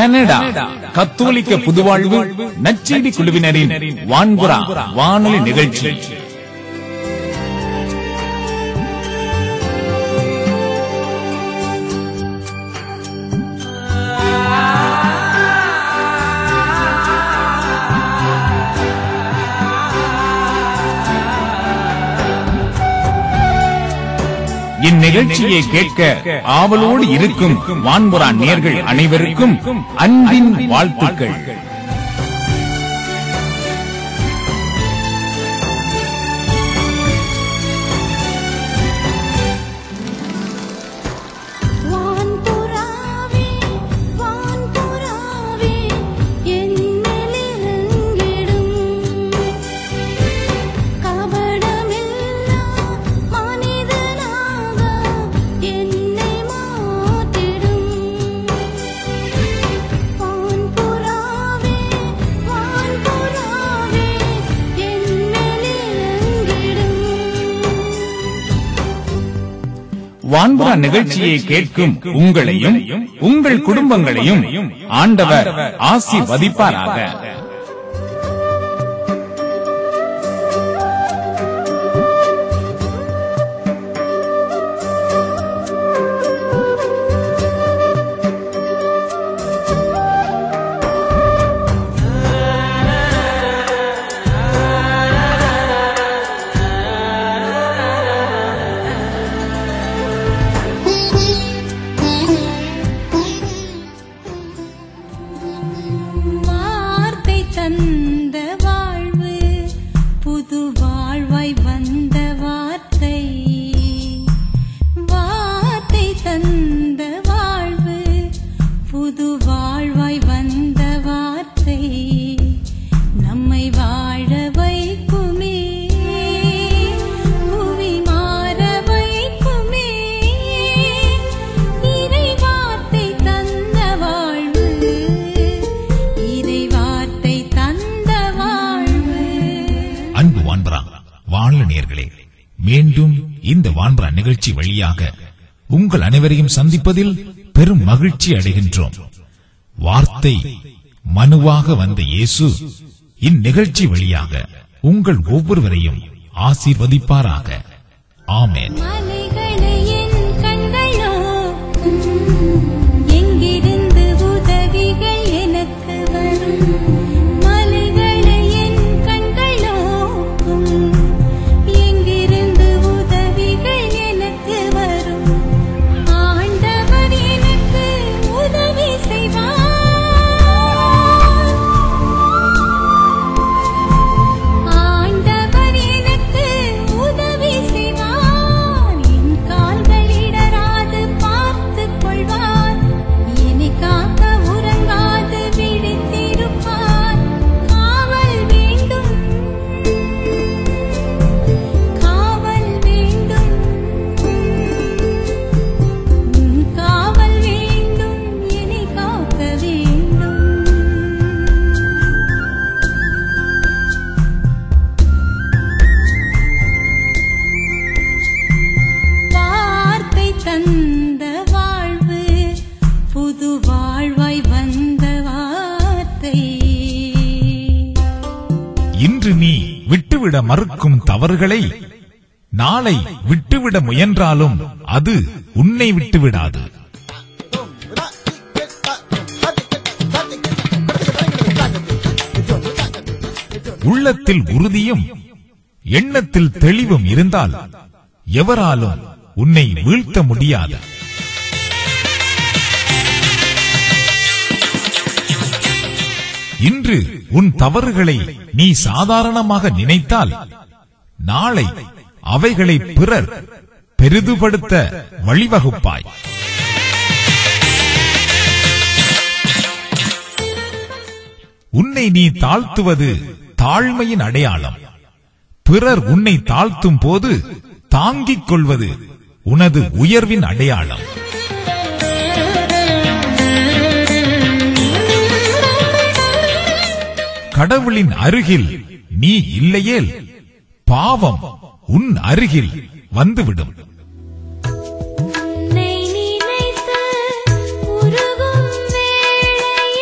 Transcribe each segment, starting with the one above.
Canada கத்தோலிக்க புதுவாழ்வு நச்செய்தி குழுவினரின் வான்புறா வானொலி நிகழ்ச்சி இந்நிகழ்ச்சியை கேட்க ஆவலோடு இருக்கும் வான்புறா நேர்கள் அனைவருக்கும் அன்பின் வாழ்த்துக்கள் வான்புறாவே வான்புறாவே என்னிலிருங்கிடும் கபடமில்லா மனிதனாக என்னை மாற்றிடும் வான்புறாவே வான்புறாவே என்னிலிருங்கிடும் வான்புறா நிகழ்ச்சியை கேட்கும் உங்களையும் உங்கள் குடும்பங்களையும் ஆண்டவர் ஆசீர்வதிப்பாராக வார்த்தை தந்த வாழ்வு புது வாழ்வாய் வந்த வார்த்தை வார்த்தை தந்த வாழ்வு புது வாழ்வாய் வந்த வார்த்தை நம்மை வாழ வைக்குமே புவி மாற வைக்குமே இறை வார்த்தை தந்த வாழ்வு இறை வார்த்தை தந்த வாழ்வு அன்பு வான்பரா வானொலி நேயர்களே மீண்டும் இந்த வான்பரா நிகழ்ச்சி வழியாக உங்கள் அனைவரையும் சந்திப்பதில் பெரும் மகிழ்ச்சி அடைகின்றோம் வார்த்தை மனுவாக வந்த இயேசு இந்நிகழ்ச்சி வழியாக உங்கள் ஒவ்வொருவரையும் ஆசீர்வதிப்பாராக ஆமென் மலைகளை என் கண்கள் நோக்கும் எங்கிருந்து உதவிகள் எனக்கு வரும் மலைகளை என் கண்கள் நோக்கும் எங்கிருந்து உதவிகள் எனக்கு வரும் ஆண்டவர் எனக்கு உதவி செய்வார் ஆண்டவர் எனக்கு உதவி செய்வார் என் கால்கள் இடராது பார்த்துக் கொள்வார் என்னை காக்க உறங்காது விழித்திருப்பார் காவல் வேண்டும் காவல் வேண்டும் உன் காவல் வேண்டும் என்னை காக்க வேண்டும் வார்த்தை தந்த வாழ்வு புது வாழ்வாய் வந்த வார்த்தை இன்று நீ விட்டுவிட மறுக்கும் தவறுகளை நாளை விட்டுவிட முயன்றாலும் அது உன்னை விட்டுவிடாது உள்ளத்தில் உறுதியும் எண்ணத்தில் தெளிவும் இருந்தால் எவராலும் உன்னை வீழ்த்த முடியாது இன்று உன் தவறுகளை நீ சாதாரணமாக நினைத்தால் நாளை அவைகளை பிறர் பெரிதுபடுத்த வழிவகுப்பாய் உன்னை நீ தாழ்த்துவது தாழ்மையின் அடையாளம் பிறர் உன்னை தாழ்த்தும் போது தாங்கிக் கொள்வது உனது உயர்வின் அடையாளம் கடவுளின் அருகில் நீ இல்லையேல் பாவம் உன் அருகில் வந்துவிடும் உன்னை நினைத்து உருகும் வேளையில்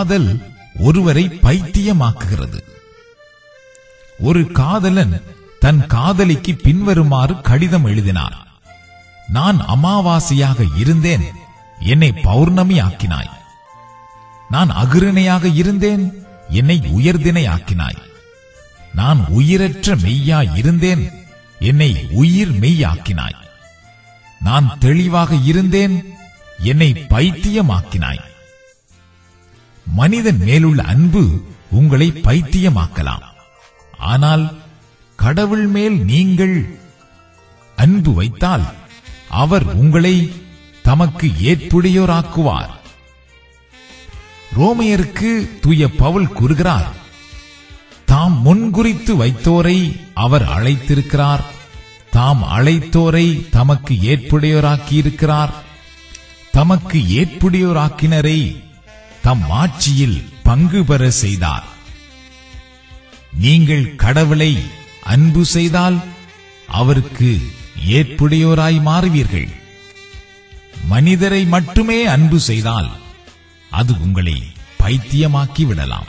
காதல் ஒருவரை பைத்தியமாக்குகிறது ஒரு காதலன் தன் காதலிக்கு பின்வருமாறு கடிதம் எழுதினார் நான் அமாவாசையாக இருந்தேன் என்னை பௌர்ணமி ஆக்கினாய் நான் அகிருணையாக இருந்தேன் என்னை உயர்தினை ஆக்கினாய் நான் உயிரற்ற மெய்யா இருந்தேன் என்னை உயிர் மெய்யாக்கினாய் நான் தெளிவாக இருந்தேன் என்னை பைத்தியமாக்கினாய் மனிதன் மேலுள்ள அன்பு உங்களை பைத்தியமாக்கலாம் ஆனால் கடவுள் மேல் நீங்கள் அன்பு வைத்தால் அவர் உங்களை தமக்கு ஏற்புடையோராக்குவார் ரோமையருக்கு தூய பவுல் கூறுகிறார் தாம் முன்குறித்து வைத்தோரை அவர் அழைத்திருக்கிறார் தாம் அழைத்தோரை தமக்கு ஏற்புடையோராக்கியிருக்கிறார் தமக்கு ஏற்புடையோராக்கினரை தம் ஆட்சியில் பங்கு பெற செய்தார் நீங்கள் கடவுளை அன்பு செய்தால் அவருக்கு ஏற்புடையோராய் மாறுவீர்கள் மனிதரை மட்டுமே அன்பு செய்தால் அது உங்களை பைத்தியமாக்கி விடலாம்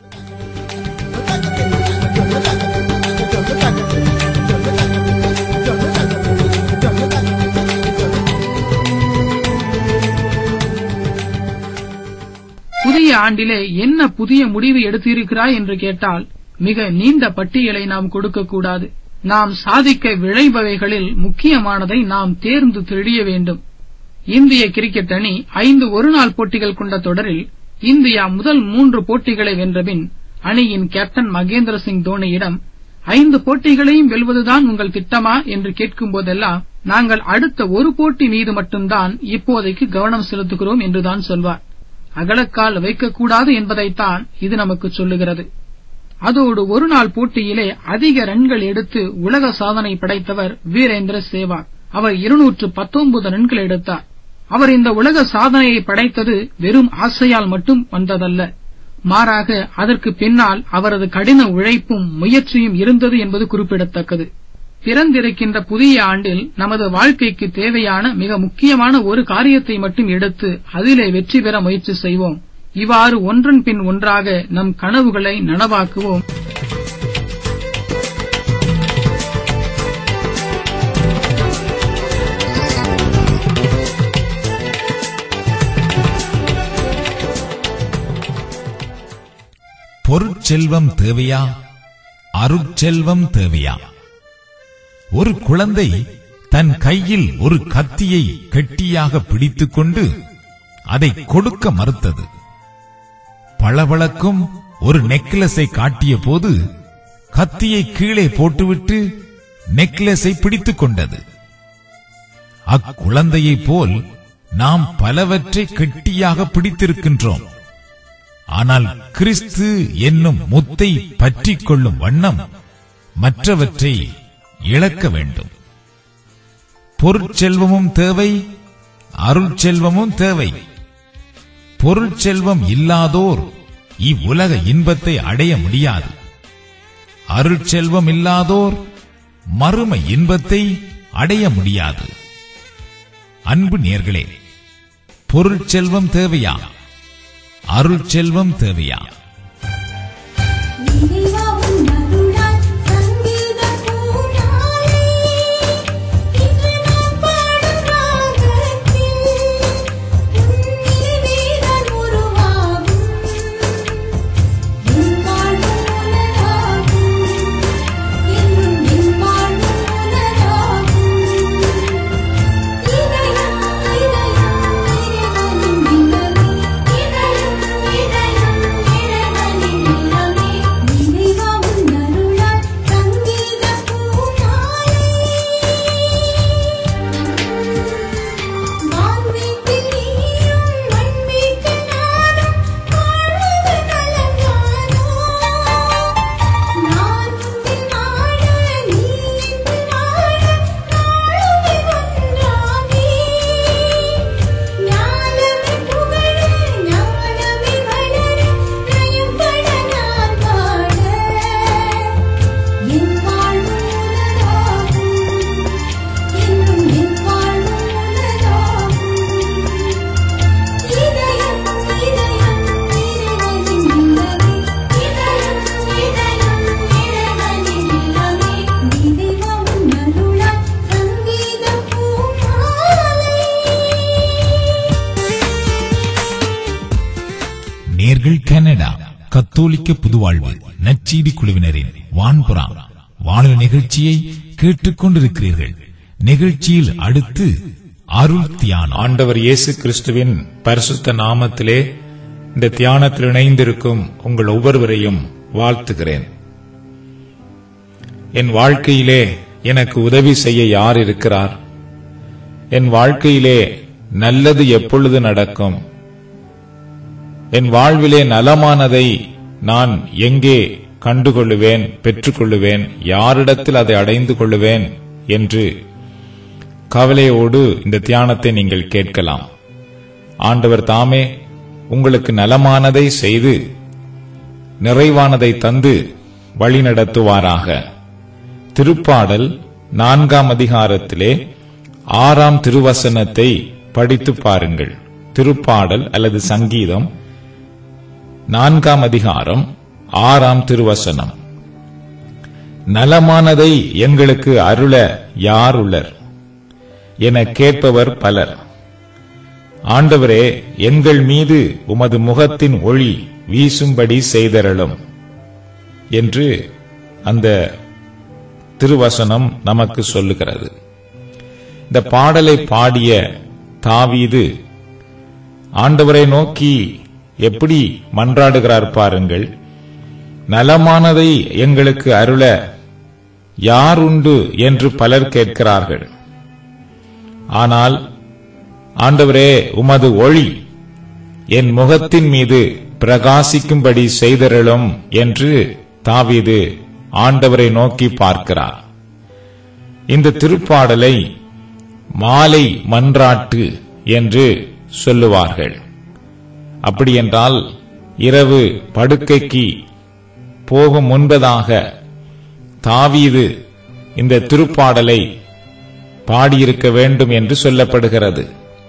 புதிய ஆண்டிலே என்ன புதிய முடிவு எடுத்திருக்கிறாய் என்று கேட்டால் மிக நீண்ட பட்டியலை நாம் கொடுக்கக்கூடாது நாம் சாதிக்க விளைபவைகளில் முக்கியமானதை நாம் தேர்ந்து தெளிய வேண்டும் இந்திய கிரிக்கெட் அணி ஐந்து ஒருநாள் போட்டிகள் கொண்ட தொடரில் இந்தியா முதல் மூன்று போட்டிகளை வென்றபின் அணியின் கேப்டன் மகேந்திர சிங் தோனியிடம் ஐந்து போட்டிகளையும் வெல்வதுதான் உங்கள் திட்டமா என்று கேட்கும் போதெல்லாம் நாங்கள் அடுத்த ஒரு போட்டி மீது மட்டும்தான் இப்போதைக்கு கவனம் செலுத்துகிறோம் என்றுதான் சொல்வார் அகலக்கால் வைக்கக்கூடாது என்பதைத்தான் இது நமக்கு சொல்லுகிறது அதோடு ஒரு நாள் போட்டியிலே அதிக ரன்கள் எடுத்து உலக சாதனை படைத்தவர் வீரேந்திர சேவாக் அவர் இருநூற்று பத்தொன்பது ரன்கள் எடுத்தார் அவர் இந்த உலக சாதனையை படைத்தது வெறும் ஆசையால் மட்டும் வந்ததல்ல மாறாக அதற்கு பின்னால் அவரது கடின உழைப்பும் முயற்சியும் இருந்தது என்பது குறிப்பிடத்தக்கது பிறந்திருக்கின்ற புதிய ஆண்டில் நமது வாழ்க்கைக்கு தேவையான மிக முக்கியமான ஒரு காரியத்தை மட்டும் எடுத்து அதிலே வெற்றி பெற முயற்சி செய்வோம் இவ்வாறு ஒன்றன் பின் ஒன்றாக நம் கனவுகளை நனவாக்குவோம் பொருட்செல்வம் தேவையா அருட்செல்வம் தேவையா ஒரு குழந்தை தன் கையில் ஒரு கத்தியை கெட்டியாக பிடித்துக்கொண்டு அதை கொடுக்க மறுத்தது பளபளக்கும் ஒரு நெக்லஸை காட்டிய போது கத்தியை கீழே போட்டுவிட்டு நெக்லஸை பிடித்துக் கொண்டது அக்குழந்தையைப் போல் நாம் பலவற்றை கெட்டியாக பிடித்திருக்கின்றோம் ஆனால் கிறிஸ்து என்னும் முத்தை பற்றிக் கொள்ளும் வண்ணம் மற்றவற்றை இழக்க வேண்டும் பொருட்செல்வமும் தேவை அருட்செல்வமும் தேவை பொருட்செல்வம் இல்லாதோர் இவ்வுலக இன்பத்தை அடைய முடியாது அருட்செல்வம் இல்லாதோர் மறுமை இன்பத்தை அடைய முடியாது அன்பு நேர்களே பொருட்செல்வம் தேவையா அருட்செல்வம் தேவையா நினைவாவும் நருளாய் சங்கீத பூநாளே இன்று நாம் பாடும் ராகத்தில் உன்னில் வீரன் உருவாகும் என் வாழ்வும் உலகாகும் என்றும் என் வாழ்வும் உலகாகும் இதயம் இதயம் இறைவனின் நிலவு இதயம் இதயம் இறைவனின் நிலவு நேர்கள் கனடா கத்தோலிக்க புதுவாழ்வு நற்செய்தி குழுவினரின் வான்புறா வானொலி நிகழ்ச்சியை கேட்டுக்கொண்டிருக்கிறீர்கள் நிகழ்ச்சியில் அடுத்து அருள் தியானம் ஆண்டவர் இயேசு கிறிஸ்துவின் பரிசுத்த நாமத்திலே இந்த தியானத்தில் இணைந்திருக்கும் உங்கள் ஒவ்வொருவரையும் வாழ்த்துகிறேன் என் வாழ்க்கையிலே எனக்கு உதவி செய்ய யார் இருக்கிறார் என் வாழ்க்கையிலே நல்லது எப்பொழுது நடக்கும் என் வாழ்விலே நலமானதை நான் எங்கே கண்டுகொள்ளுவேன் பெற்றுக்கொள்ளுவேன் யாரிடத்தில் அதை அடைந்து கொள்ளுவேன் என்று கவலையோடு இந்த தியானத்தை நீங்கள் கேட்கலாம் ஆண்டவர் தாமே உங்களுக்கு நலமானதை செய்து நிறைவானதை தந்து வழிநடத்துவாராக திருப்பாடல் நான்காம் அதிகாரத்திலே ஆறாம் திருவசனத்தை படித்து பாருங்கள் திருப்பாடல் அல்லது சங்கீதம் நான்காம் அதிகாரம் ஆறாம் திருவசனம் நலமானதை எங்களுக்கு அருள யார் உள்ளர் என கேட்பவர் பலர் ஆண்டவரே எங்கள் மீது உமது முகத்தின் ஒளி வீசும்படி செய்தரலும் என்று அந்த திருவசனம் நமக்கு சொல்லுகிறது இந்த பாடலை பாடிய தாவீது ஆண்டவரை நோக்கி எப்படி மன்றாடுகிறார் பாருங்கள் நலமானதை எங்களுக்கு அருள யார் உண்டு என்று பலர் கேட்கிறார்கள் ஆனால் ஆண்டவரே உமது ஒளி என் முகத்தின் மீது பிரகாசிக்கும்படி செய்தருளும் என்று தாவீது ஆண்டவரை நோக்கி பார்க்கிறார் இந்த திருப்பாடலை மாலை மன்றாட்டு என்று சொல்லுவார்கள் அப்படியென்றால் இரவு படுக்கைக்கு போகும் முன்பதாக தாவீது இந்த திருப்பாடலை பாடியிருக்க வேண்டும் என்று சொல்லப்படுகிறது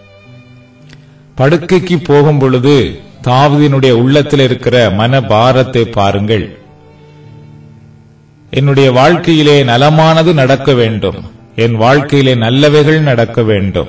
படுக்கைக்கு போகும் பொழுது தாவீதினுடைய உள்ளத்தில் இருக்கிற மன பாரத்தை பாருங்கள் என்னுடைய வாழ்க்கையிலே நலமானது நடக்க வேண்டும் என் வாழ்க்கையிலே நல்லவைகள் நடக்க வேண்டும்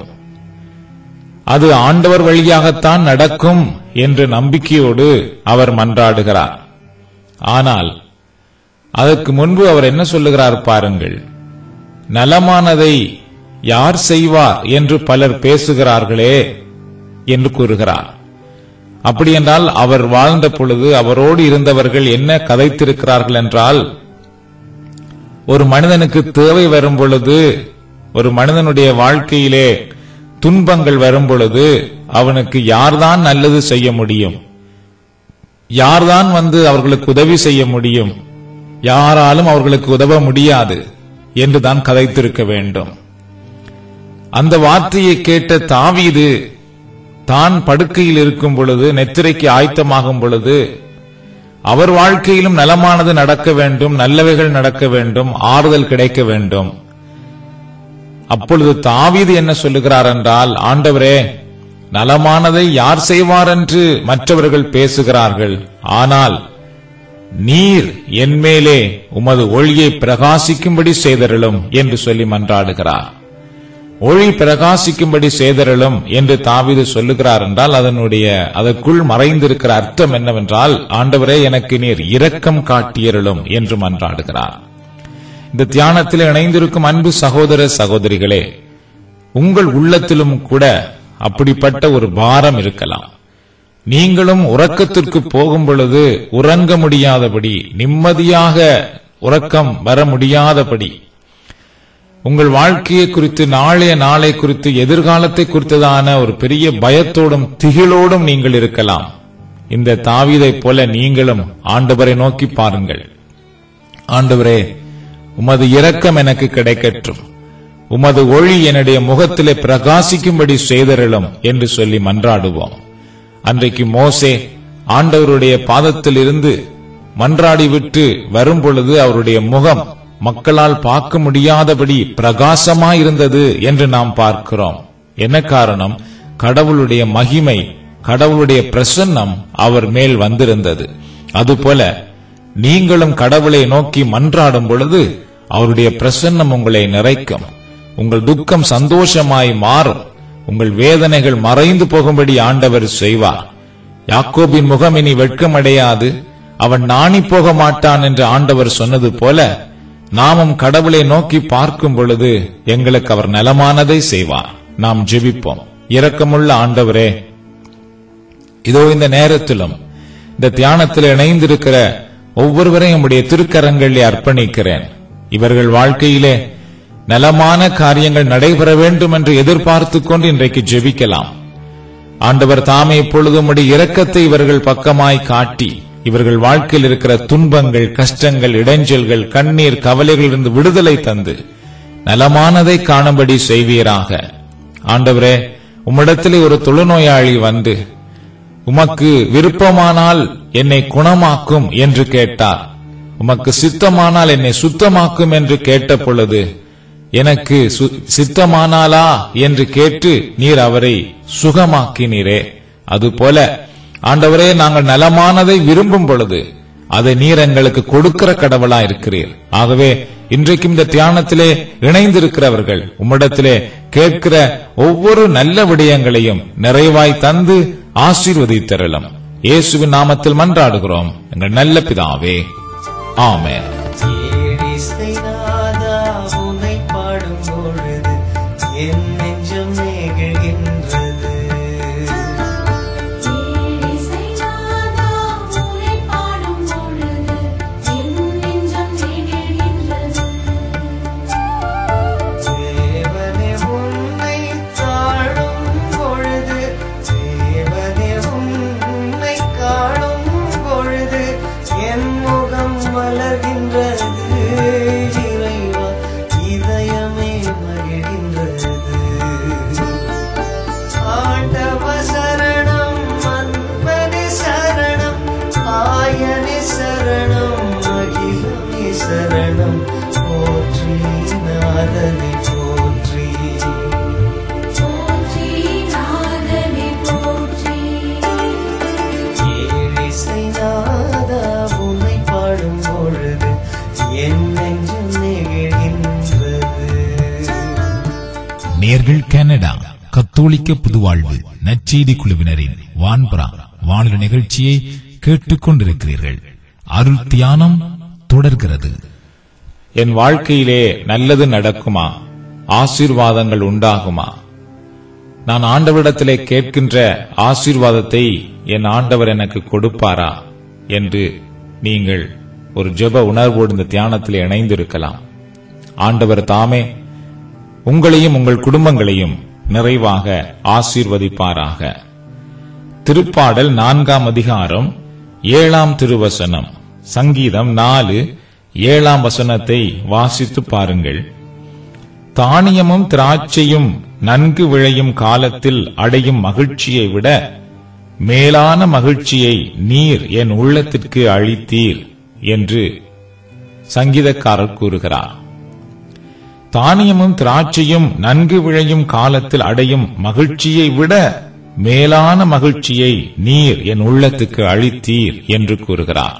அது ஆண்டவர் வழியாகத்தான் நடக்கும் என்ற நம்பிக்கையோடு அவர் மன்றாடுகிறார் ஆனால் அதற்கு முன்பு அவர் என்ன சொல்லுகிறார் பாருங்கள் நலமானதை யார் செய்வார் என்று பலர் பேசுகிறார்களே என்று கூறுகிறார் அப்படியென்றால் அவர் வாழ்ந்த பொழுது அவரோடு இருந்தவர்கள் என்ன கதைத்திருக்கிறார்கள் என்றால் ஒரு மனிதனுக்கு தேவை வரும் பொழுது ஒரு மனிதனுடைய வாழ்க்கையிலே துன்பங்கள் வரும் பொழுது அவனுக்கு யார்தான் நல்லது செய்ய முடியும் யார்தான் வந்து அவர்களுக்கு உதவி செய்ய முடியும் யாராலும் அவர்களுக்கு உதவ முடியாது என்றுதான் கதைத்திருக்க வேண்டும் அந்த வார்த்தையை கேட்ட தாவீது தான் படுக்கையில் இருக்கும் பொழுது நெத்திரைக்கு ஆயத்தமாகும் பொழுது அவர் வாழ்க்கையிலும் நலமானது நடக்க வேண்டும் நல்லவைகள் நடக்க வேண்டும் ஆறுதல் கிடைக்க வேண்டும் அப்பொழுது தாவீது என்ன சொல்லுகிறார் என்றால் ஆண்டவரே நலமானதை யார் செய்வார் என்று மற்றவர்கள் பேசுகிறார்கள் ஆனால் நீர் என்மேலே உமது ஒளியை பிரகாசிக்கும்படி செய்தருளும் என்று சொல்லி மன்றாடுகிறார் ஒளி பிரகாசிக்கும்படி செய்தருளும் என்று தாவீது சொல்லுகிறார் என்றால் அதனுடைய அதற்குள் மறைந்திருக்கிற அர்த்தம் என்னவென்றால் ஆண்டவரே எனக்கு நீர் இரக்கம் காட்டியருளும் என்று மன்றாடுகிறார் இந்த தியானத்தில் இணைந்திருக்கும் அன்பு சகோதர சகோதரிகளே உங்கள் உள்ளத்திலும் கூட அப்படிப்பட்ட ஒரு பாரம் இருக்கலாம் நீங்களும் உறக்கத்திற்கு போகும் பொழுது உறங்க முடியாதபடி நிம்மதியாக உறக்கம் வர முடியாதபடி உங்கள் வாழ்க்கையை குறித்து நாளைய நாளை குறித்து எதிர்காலத்தை குறித்ததான ஒரு பெரிய பயத்தோடும் திகிலோடும் நீங்கள் இருக்கலாம் இந்த தாவீதைப் போல நீங்களும் ஆண்டவரை நோக்கி பாருங்கள் ஆண்டவரே உமது இரக்கம் எனக்கு கிடைக்கட்டும் உமது ஒளி என்னுடைய முகத்திலே பிரகாசிக்கும்படி செய்தருளும் என்று சொல்லி மன்றாடுவோம் அன்றைக்கு மோசே ஆண்டவருடைய பாதத்தில் இருந்து மன்றாடி விட்டு வரும் பொழுது அவருடைய முகம் மக்களால் பார்க்க முடியாதபடி பிரகாசமாயிருந்தது என்று நாம் பார்க்கிறோம் என்ன காரணம் கடவுளுடைய மகிமை கடவுளுடைய பிரசன்னம் அவர் மேல் வந்திருந்தது அதுபோல நீங்களும் கடவுளை நோக்கி மன்றாடும் பொழுது அவருடைய பிரசன்னம் உங்களை நிறைக்கும் உங்கள் துக்கம் சந்தோஷமாய் மாறும் உங்கள் வேதனைகள் மறைந்து போகும்படி ஆண்டவர் செய்வார் யாக்கோபின் முகம் இனி வெட்கமடையாது அவன் நாணி போக மாட்டான் என்று ஆண்டவர் சொன்னது போல நாமும் கடவுளை நோக்கி பார்க்கும் பொழுது எங்களுக்கு அவர் நலமானதை செய்வார் நாம் ஜெபிப்போம் இரக்கமுள்ள ஆண்டவரே இதோ இந்த நேரத்திலும் இந்த தியானத்தில் இணைந்திருக்கிற ஒவ்வொருவரையும் உடைய திருக்கரங்களிலே அர்ப்பணிக்கிறேன் இவர்கள் வாழ்க்கையிலே நலமான காரியங்கள் நடைபெற வேண்டும் என்று எதிர்பார்த்துக் கொண்டு இன்றைக்கு ஜெபிக்கலாம் ஆண்டவர் தாமே இப்பொழுதும் உடைய இரக்கத்தை இவர்கள் பக்கமாய் காட்டி இவர்கள் வாழ்க்கையில் இருக்கிற துன்பங்கள் கஷ்டங்கள் இடைஞ்சல்கள் கண்ணீர் கவலைகளிலிருந்து விடுதலை தந்து நலமானதை காணும்படி செய்வீராக ஆண்டவரே உம்மிடத்திலே ஒரு தொழுநோயாளி வந்து உமக்கு விருப்பமானால் என்னை குணமாக்கும் என்று கேட்டார் உமக்கு சித்தமானால் என்னை சுத்தமாக்கும் என்று கேட்ட பொழுது எனக்கு சு- சித்தமானாலா என்று கேட்டு நீர் அவரை சுகமாக்கினீரே அதுபோல ஆண்டவரே நாங்கள் நலமானதை விரும்பும் பொழுது அதை நீர் எங்களுக்கு கொடுக்கிற கடவுளா இருக்கிறீர் ஆகவே இன்றைக்கும் இந்த தியானத்திலே இணைந்திருக்கிறவர்கள் உம்மிடத்திலே கேட்கிற ஒவ்வொரு நல்ல விடயங்களையும் நிறைவாய் தந்து ஆசீர்வதித்தரலும் இயேசுவின் நாமத்தில் மன்றாடுகிறோம் எங்கள் நல்ல பிதாவே ஆமென் ஏடிசை நாதா உன்னை பாடும் பொழுது என் நெஞ்சம் நெகிழ்கின்றது ஏழிசை நாதா உன்னை பாடும் பொழுது என் நெஞ்சம் நெகிழ்கின்றது தேவனே உன்னை காணும் பொழுது தேவனே உன்னை காணும் பொழுது என் முகம் மலர்கின்றது இறைவா இதயமே மகிழ்கின்றது ஆண்டவ சரணம் அன்பனே சரணம் ஆயனே சரணம் அகிலமே சரணம் போற்றி நாதனை போற்றி போற்றி நாதனே போற்றி ஏழிசை நாதா உன்னை பாடும் பொழுது என் நெஞ்சம் நெகிழ்கின்றது நேர்கள் கனடா கத்தோலிக்க புதுவாழ்வு நற்செய்தி குழுவினரின் வான்பரா வானொலி நிகழ்ச்சியை கேட்டுக் கொண்டிருக்கிறீர்கள் அருள் தியானம் தொடர்கிறது என் வாழ்க்கையிலே நல்லது நடக்குமா ஆசீர்வாதங்கள் உண்டாகுமா நான் ஆண்டவரிடத்திலே கேட்கின்ற ஆசீர்வாதத்தை என் ஆண்டவர் எனக்கு கொடுப்பாரா என்று நீங்கள் ஒரு ஜெப உணர்வோடு இந்த தியானத்திலே இணைந்திருக்கலாம் ஆண்டவர் தாமே உங்களையும் உங்கள் குடும்பங்களையும் நிறைவாக ஆசீர்வதிப்பாராக திருப்பாடல் நான்காம் அதிகாரம் ஏழாம் திருவசனம் சங்கீதம் நாலு ஏழாம் வசனத்தை வாசித்து பாருங்கள் தானியமும் திராட்சையும் நன்கு விளையும் காலத்தில் அடையும் மகிழ்ச்சியை விட மேலான மகிழ்ச்சியை நீர் என் உள்ளத்திற்கு அளித்தீர் என்று சங்கீதக்காரர் கூறுகிறார் தானியமும் திராட்சையும் நன்கு விளையும் காலத்தில் அடையும் மகிழ்ச்சியை விட மேலான மகிழ்ச்சியை நீர் என் உள்ளத்துக்கு அளித்தீர் என்று கூறுகிறார்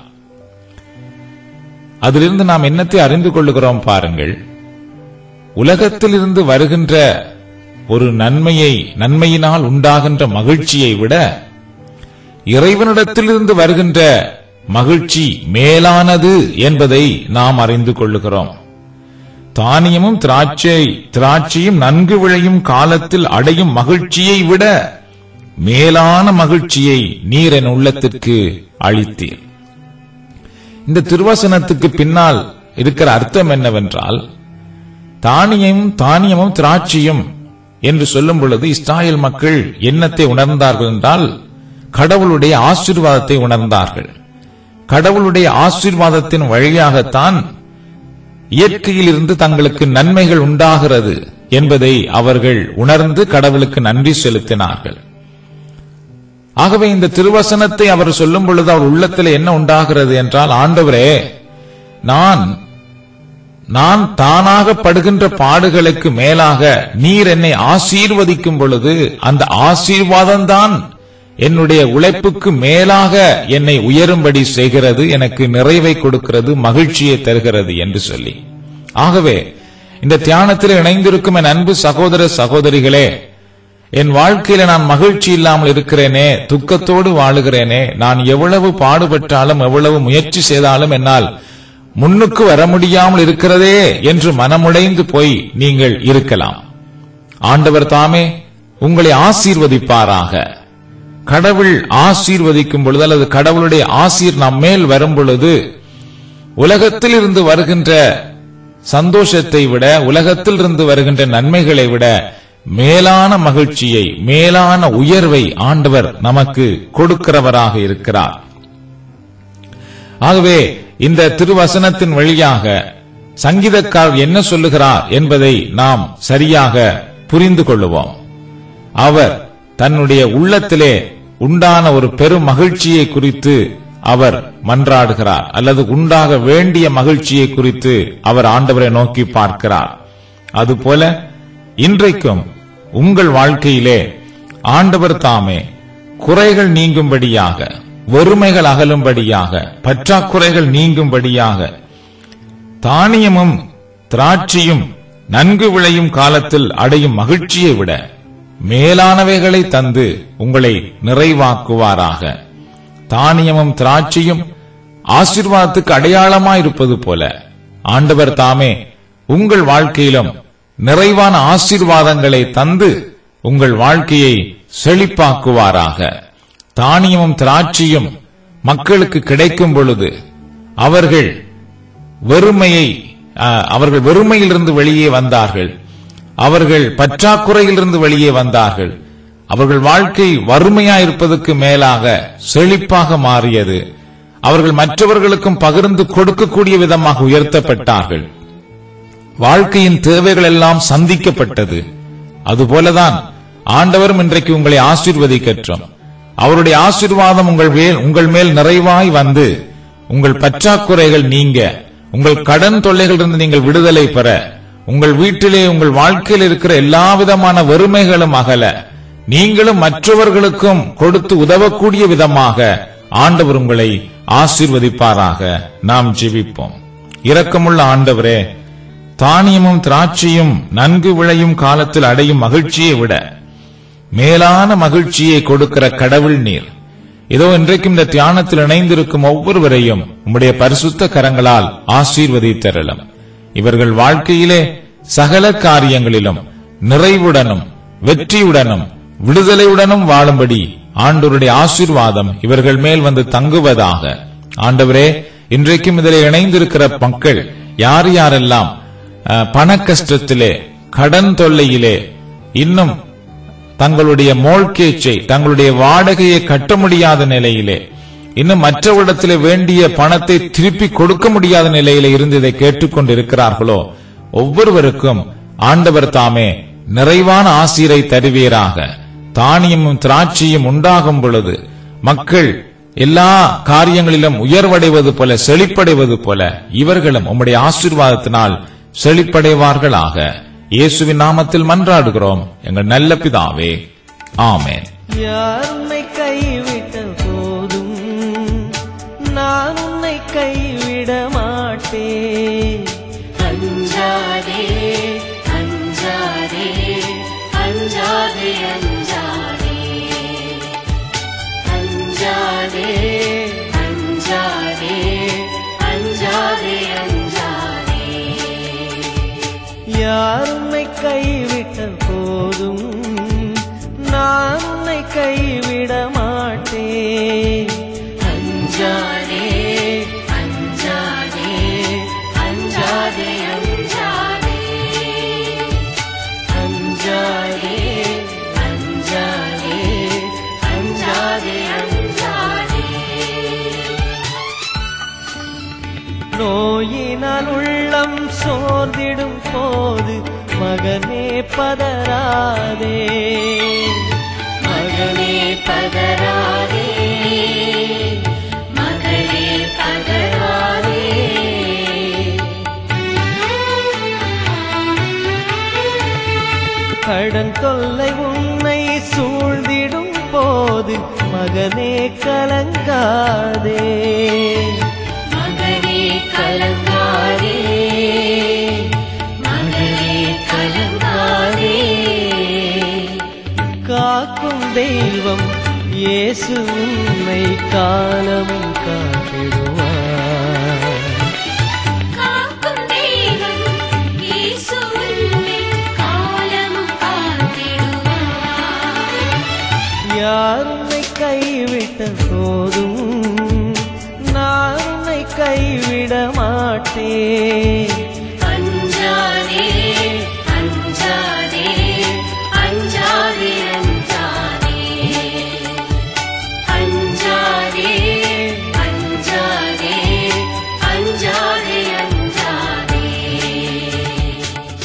அதிலிருந்து நாம் என்னத்தை அறிந்து கொள்ளுகிறோம் பாருங்கள் உலகத்திலிருந்து வருகின்ற ஒரு நன்மையை நன்மையினால் உண்டாகின்ற மகிழ்ச்சியை விட இறைவனிடத்திலிருந்து வருகின்ற மகிழ்ச்சி மேலானது என்பதை நாம் அறிந்து கொள்ளுகிறோம் தானியமும் திராட்சை திராட்சையும் நன்கு விளையும் காலத்தில் அடையும் மகிழ்ச்சியை விட மேலான மகிழ்ச்சியை நீர் என் உள்ளத்திற்கு அளித்தீர் இந்த திருவசனத்துக்கு பின்னால் இருக்கிற அர்த்தம் என்னவென்றால் தானியம் தானியமும் திராட்சையும் என்று சொல்லும் பொழுது இஸ்ராயல் மக்கள் என்னத்தை உணர்ந்தார்கள் என்றால் கடவுளுடைய ஆசீர்வாதத்தை உணர்ந்தார்கள் கடவுளுடைய ஆசீர்வாதத்தின் வழியாகத்தான் இயற்கையில் இருந்து தங்களுக்கு நன்மைகள் உண்டாகிறது என்பதை அவர்கள் உணர்ந்து கடவுளுக்கு நன்றி செலுத்தினார்கள் ஆகவே இந்த திருவசனத்தை அவர் சொல்லும் பொழுது அவர் உள்ளத்தில் என்ன உண்டாகிறது என்றால் ஆண்டவரே நான் நான் தானாக படுகின்ற பாடுகளுக்கு மேலாக நீர் என்னை ஆசீர்வதிக்கும் பொழுது அந்த ஆசீர்வாதம்தான் என்னுடைய உழைப்புக்கு மேலாக என்னை உயரும்படி செய்கிறது எனக்கு நிறைவை கொடுக்கிறது மகிழ்ச்சியை தருகிறது என்று சொல்லி ஆகவே இந்த தியானத்தில் இணைந்திருக்கும் என் அன்பு சகோதர சகோதரிகளே என் வாழ்க்கையில நான் மகிழ்ச்சி இல்லாமல் இருக்கிறேனே துக்கத்தோடு வாழுகிறேனே நான் எவ்வளவு பாடுபட்டாலும் எவ்வளவு முயற்சி செய்தாலும் என்னால் முன்னுக்கு வர முடியாமல் இருக்கிறதே என்று மனமுடைந்து போய் நீங்கள் இருக்கலாம் ஆண்டவர் தாமே உங்களை ஆசீர்வதிப்பாராக கடவுள் ஆசீர்வதிக்கும் பொழுது அல்லது கடவுளுடைய ஆசீர் நம் மேல் வரும் பொழுது உலகத்தில் இருந்து வருகின்ற சந்தோஷத்தை விட உலகத்தில் இருந்து வருகின்ற நன்மைகளை விட மேலான மகிழ்ச்சியை மேலான உயர்வை ஆண்டவர் நமக்கு கொடுக்கிறவராக இருக்கிறார் ஆகவே இந்த திருவசனத்தின் வழியாக சங்கீதக்காரர் என்ன சொல்லுகிறார் என்பதை நாம் சரியாக புரிந்து கொள்ளுவோம் அவர் தன்னுடைய உள்ளத்திலே உண்டான ஒரு பெரும் மகிழ்ச்சியை குறித்து அவர் மன்றாடுகிறார் அல்லது உண்டாக வேண்டிய மகிழ்ச்சியை குறித்து அவர் ஆண்டவரை நோக்கி பார்க்கிறார் அதுபோல இன்றைக்கும் உங்கள் வாழ்க்கையிலே ஆண்டவர் தாமே குறைகள் நீங்கும்படியாக வறுமைகள் அகலும்படியாக பற்றாக்குறைகள் நீங்கும்படியாக தானியமும் திராட்சையும் நன்கு விளையும் காலத்தில் அடையும் மகிழ்ச்சியை விட மேலானவைகளை தந்து உங்களை நிறைவாக்குவாராக தானியமும் திராட்சையும் ஆசீர்வாதத்துக்கு அடையாளமாயிருப்பது போல ஆண்டவர் தாமே உங்கள் வாழ்க்கையிலும் நிறைவான ஆசீர்வாதங்களை தந்து உங்கள் வாழ்க்கையை செழிப்பாக்குவாராக தானியமும் திராட்சையும் மக்களுக்கு கிடைக்கும் பொழுது அவர்கள் வெறுமையை அஹ், அவர்கள் வெறுமையிலிருந்து வெளியே வந்தார்கள் அவர்கள் பற்றாக்குறையிலிருந்து வெளியே வந்தார்கள் அவர்கள் வாழ்க்கை வறுமையாயிருப்பதற்கு மேலாக செழிப்பாக மாறியது அவர்கள் மற்றவர்களுக்கும் பகிர்ந்து கொடுக்கக்கூடிய விதமாக உயர்த்தப்பட்டார்கள் வாழ்க்கையின் தேவைகள் எல்லாம் சந்திக்கப்பட்டது அதுபோலதான் ஆண்டவரும் இன்றைக்கு உங்களை ஆசீர்வதிக்கற்றும் அவருடைய ஆசீர்வாதம் உங்கள் மேல் உங்கள் மேல் நிறைவாய் வந்து உங்கள் பற்றாக்குறைகள் நீங்க உங்கள் கடன் தொல்லைகளிலிருந்து நீங்கள் விடுதலை பெற உங்கள் வீட்டிலே உங்கள் வாழ்க்கையில் இருக்கிற எல்லா விதமான வறுமைகளும் அகல நீங்களும் மற்றவர்களுக்கும் கொடுத்து உதவக்கூடிய விதமாக ஆண்டவர் உங்களை ஆசீர்வதிப்பாராக நாம் ஜெபிப்போம் இரக்கமுள்ள ஆண்டவரே தானியமும் திராட்சையும் நன்கு விளையும் காலத்தில் அடையும் மகிழ்ச்சியை விட மேலான மகிழ்ச்சியை கொடுக்கிற கடவுள் நீர் இதோ இன்றைக்கும் இந்த தியானத்தில் இணைந்திருக்கும் ஒவ்வொருவரையும் உம்முடைய பரிசுத்த கரங்களால் ஆசீர்வதித்தரலும் இவர்கள் வாழ்க்கையிலே சகல காரியங்களிலும் நிறைவுடனும் வெற்றியுடனும் விடுதலையுடனும் வாழும்படி ஆண்டவருடைய ஆசீர்வாதம் இவர்கள் மேல் வந்து தங்குவதாக ஆண்டவரே இன்றைக்கும் இதில் இணைந்திருக்கிற மக்கள் யார் யாரெல்லாம் அஹ், பண கஷ்டத்திலே கடன் தொல்லையிலே இன்னும் தங்களுடைய மோல்கேச்சை தங்களுடைய வாடகையை கட்ட முடியாத நிலையிலே இன்னும் மற்றவரிடத்திலே வேண்டிய பணத்தை திருப்பி கொடுக்க முடியாத நிலையிலே இருந்து இதை கேட்டுக்கொண்டிருக்கிறார்களோ ஒவ்வொருவருக்கும் ஆண்டவர் தாமே நிறைவான ஆசீரை தருவீராக தானியமும் திராட்சையும் உண்டாகும் பொழுது மக்கள் எல்லா காரியங்களிலும் உயர்வடைவது போல செழிப்படைவது போல இவர்களும் உம்முடைய ஆசீர்வாதத்தினால் செழிப்படைவார்களாக இயேசுவின் நாமத்தில் மன்றாடுகிறோம் எங்கள் நல்ல பிதாவே ஆமென் யார் உன்னை கைவிட்ட போதும் நான் உன்னை கைவிட மாட்டேன் அஞ்சாதே அஞ்சாதே அஞ்சாதே அஞ்சாதே அஞ்சாதே அஞ்சாதே அஞ்சாதே அஞ்சாதே யார் உன்னை கைவிட்ட போதும் நான் உன்னை கைவிட மாட்டேன் அஞ்சாதே அஞ்சாதே அஞ்சாதே அஞ்சாதே அஞ்சாதே அஞ்சாதே அஞ்சாதே அஞ்சாதே நோயினால் உள்ளம் சோர்ந்திடும் போது மகனே பதறாதே மகனே பதறாதே மகளே பதறாதே கடன் தொல்லை உன்னை சூழ்ந்திடும் போது மகனே கலங்காதே மகனே கலங்காதே மகளே கலங்காதே காக்கும் தெய்வம் இயேசு உன்னை காலமும் காத்திடுவார் காக்கும் தெய்வம் இயேசு உன்னை காலமும் காத்திடுவார் யார் உன்னை கைவிட்ட போதும் நான் உன்னை கைவிட மாட்டேன் அஞ்சாதே அஞ்சாதே அஞ்சாதே அஞ்சாதே அஞ்சாதே அஞ்சாதே அஞ்சாதே அஞ்சாதே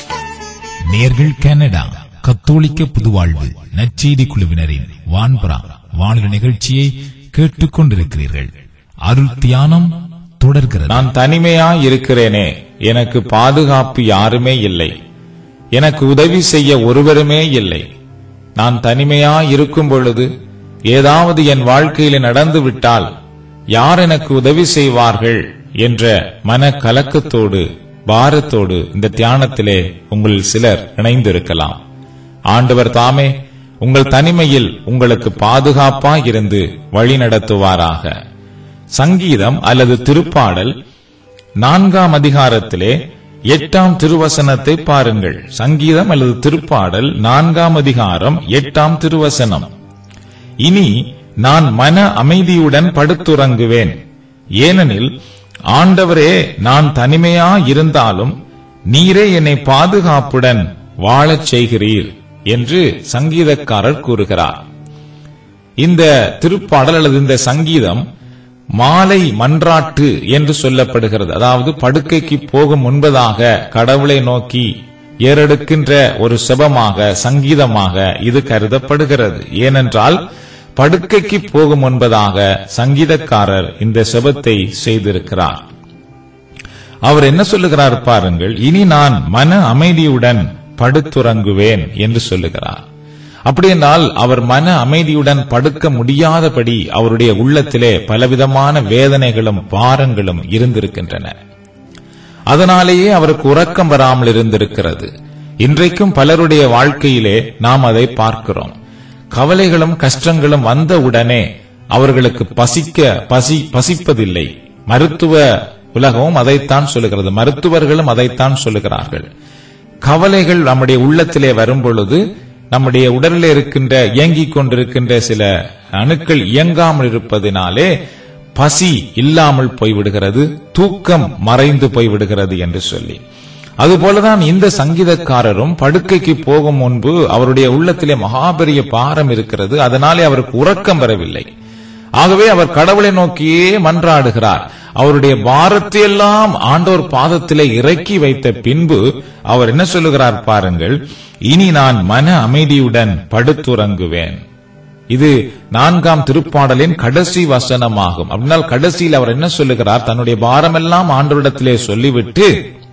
நேர்கள் கனடா கத்தோலிக்க புதுவாழ்வு நற்செய்தி குழுவினரின் வான்பரா வானொலி நிகழ்ச்சியை கேட்டுக் கொண்டிருக்கிறீர்கள் அருள் தியானம் தொடர்கிறது நான் தனிமையா இருக்கிறேனே எனக்கு பாதுகாப்பு யாருமே இல்லை எனக்கு உதவி செய்ய ஒருவருமே இல்லை நான் தனிமையா இருக்கும் பொழுது ஏதாவது என் வாழ்க்கையில நடந்து விட்டால் யார் எனக்கு உதவி செய்வார்கள் என்ற மன கலக்கத்தோடு பாரத்தோடு இந்த தியானத்திலே உங்கள் சிலர் இணைந்திருக்கலாம் ஆண்டவர் தாமே உங்கள் தனிமையில் உங்களுக்கு பாதுகாப்பா இருந்து வழி நடத்துவாராக சங்கீதம் அல்லது திருப்பாடல் நான்காம் அதிகாரத்திலே எட்டாம் திருவசனத்தை பாருங்கள் சங்கீதம் அல்லது திருப்பாடல் நான்காம் அதிகாரம் எட்டாம் திருவசனம் இனி நான் மன அமைதியுடன் படுத்துறங்குவேன் ஏனெனில் ஆண்டவரே நான் தனிமையா இருந்தாலும் நீரே என்னை பாதுகாப்புடன் வாழச் செய்கிறீர் என்று சங்கீதக்காரர் கூறுகிறார் இந்த திருப்பாடல் அல்லது இந்த சங்கீதம் மாலை மன்றாட்டு என்று சொல்லப்படுகிறது அதாவது படுக்கைக்கு போகும் முன்பதாக கடவுளை நோக்கி ஏறெடுக்கின்ற ஒரு செபமாக சங்கீதமாக இது கருதப்படுகிறது ஏனென்றால் படுக்கைக்கு போகும் முன்பதாக சங்கீதக்காரர் இந்த செபத்தை செய்திருக்கிறார் அவர் என்ன சொல்லுகிறார் பாருங்கள் இனி நான் மன அமைதியுடன் படுத்துறங்குவேன் என்று சொல்லுகிறார் அப்படி என்றால் அவர் மன அமைதியுடன் படுக்க முடியாதபடி அவருடைய உள்ளத்திலே பலவிதமான வேதனைகளும் பாரங்களும் இருந்திருக்கின்றன அதனாலேயே அவருக்கு உறக்கம் வராமல் இருந்திருக்கிறது இன்றைக்கும் பலருடைய வாழ்க்கையிலே நாம் அதை பார்க்கிறோம் கவலைகளும் கஷ்டங்களும் வந்தவுடனே அவர்களுக்கு பசிக்க பசி பசிப்பதில்லை மருத்துவ உலகமும் அதைத்தான் சொல்லுகிறது மருத்துவர்களும் அதைத்தான் சொல்லுகிறார்கள் கவலைகள் நம்முடைய உள்ளத்திலே வரும் பொழுது நம்முடைய உடலில் இருக்கின்ற இயங்கிக் கொண்டிருக்கின்ற சில அணுக்கள் இயங்காமல் இருப்பதினாலே பசி இல்லாமல் போய்விடுகிறது தூக்கம் மறைந்து போய்விடுகிறது என்று சொல்லி அதுபோலதான் இந்த சங்கீதக்காரரும் படுக்கைக்கு போகும் முன்பு அவருடைய உள்ளத்திலே மகாபெரிய பாரம் இருக்கிறது அதனாலே அவருக்கு உறக்கம் வரவில்லை ஆகவே அவர் கடவுளை நோக்கியே மன்றாடுகிறார் அவருடைய பாரத்தை எல்லாம் ஆண்டோர் பாதத்திலே இறக்கி வைத்த பின்பு அவர் என்ன சொல்லுகிறார் பாருங்கள் இனி நான் மன அமைதியுடன் படுத்துறங்குவேன் இது நான்காம் திருப்பாடலின் கடைசி வசனமாகும் அப்படினால் கடைசியில் அவர் என்ன சொல்லுகிறார் தன்னுடைய பாரமெல்லாம் ஆண்டவரிடத்திலே சொல்லிவிட்டு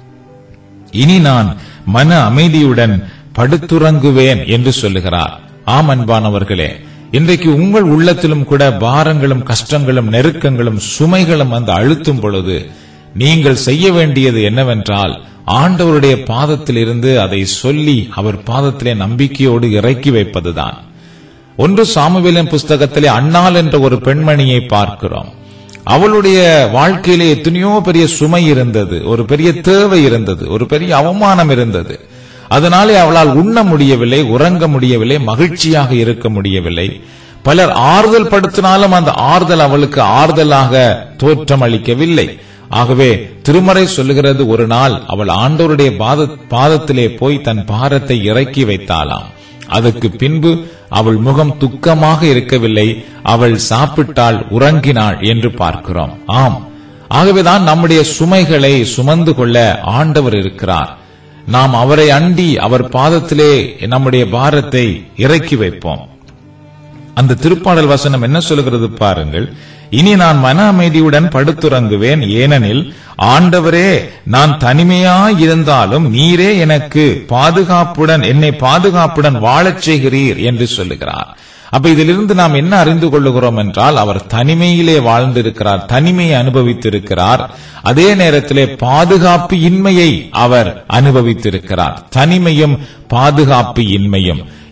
இனி நான் மன அமைதியுடன் படுத்துறங்குவேன் என்று சொல்லுகிறார் ஆம் அன்பானவர்களே இன்றைக்கு உங்கள் உள்ளத்திலும் கூட பாரங்களும் கஷ்டங்களும் நெருக்கங்களும் சுமைகளும் வந்து அழுத்தும் பொழுது நீங்கள் செய்ய வேண்டியது என்னவென்றால் ஆண்டவருடைய பாதத்தில் இருந்து அதை சொல்லி அவர் பாதத்திலே நம்பிக்கையோடு இறக்கி வைப்பதுதான் ஒன்று சாமுவேலின் புஸ்தகத்திலே அன்னாள் என்ற ஒரு பெண்மணியை பார்க்கிறோம் அவளுடைய வாழ்க்கையிலே எத்தனையோ பெரிய சுமை இருந்தது ஒரு பெரிய தேவை இருந்தது ஒரு பெரிய அவமானம் இருந்தது அதனாலே அவளால் உண்ண முடியவில்லை உறங்க முடியவில்லை மகிழ்ச்சியாக இருக்க முடியவில்லை பலர் ஆறுதல் படுத்தினாலும் அந்த ஆறுதல் அவளுக்கு ஆறுதலாக தோற்றமளிக்கவில்லை ஆகவே திருமறை சொல்லுகிறது ஒரு நாள் அவள் ஆண்டோருடைய பாத பாதத்திலே போய் தன் பாரத்தை இறக்கி வைத்தாளாம் அதற்கு பின்பு அவள் முகம் துக்கமாக இருக்கவில்லை அவள் சாப்பிட்டாள் உறங்கினாள் என்று பார்க்கிறோம் ஆம் ஆகவேதான் நம்முடைய சுமைகளை சுமந்து கொள்ள ஆண்டவர் இருக்கிறார் நாம் அவரை அண்டி அவர் பாதத்திலே நம்முடைய பாரத்தை இறக்கி வைப்போம் அந்த திருப்பாடல் வசனம் என்ன சொல்கிறது பாருங்கள் இனி நான் மன அமைதியுடன் படுத்துறங்குவேன் ஏனெனில் ஆண்டவரே நான் தனிமையாய் இருந்தாலும் நீரே எனக்கு பாதுகாப்புடன் என்னை பாதுகாப்புடன் வாழச் செய்கிறீர் என்று சொல்லுகிறார் அப்ப இதிலிருந்து நாம் என்ன அறிந்து கொள்ளுகிறோம் என்றால் அவர் தனிமையிலே வாழ்ந்திருக்கிறார் தனிமையை அனுபவித்திருக்கிறார் அதே நேரத்திலே பாதுகாப்பு இன்மையை அவர் அனுபவித்திருக்கிறார் தனிமையும் பாதுகாப்பு இன்மையும்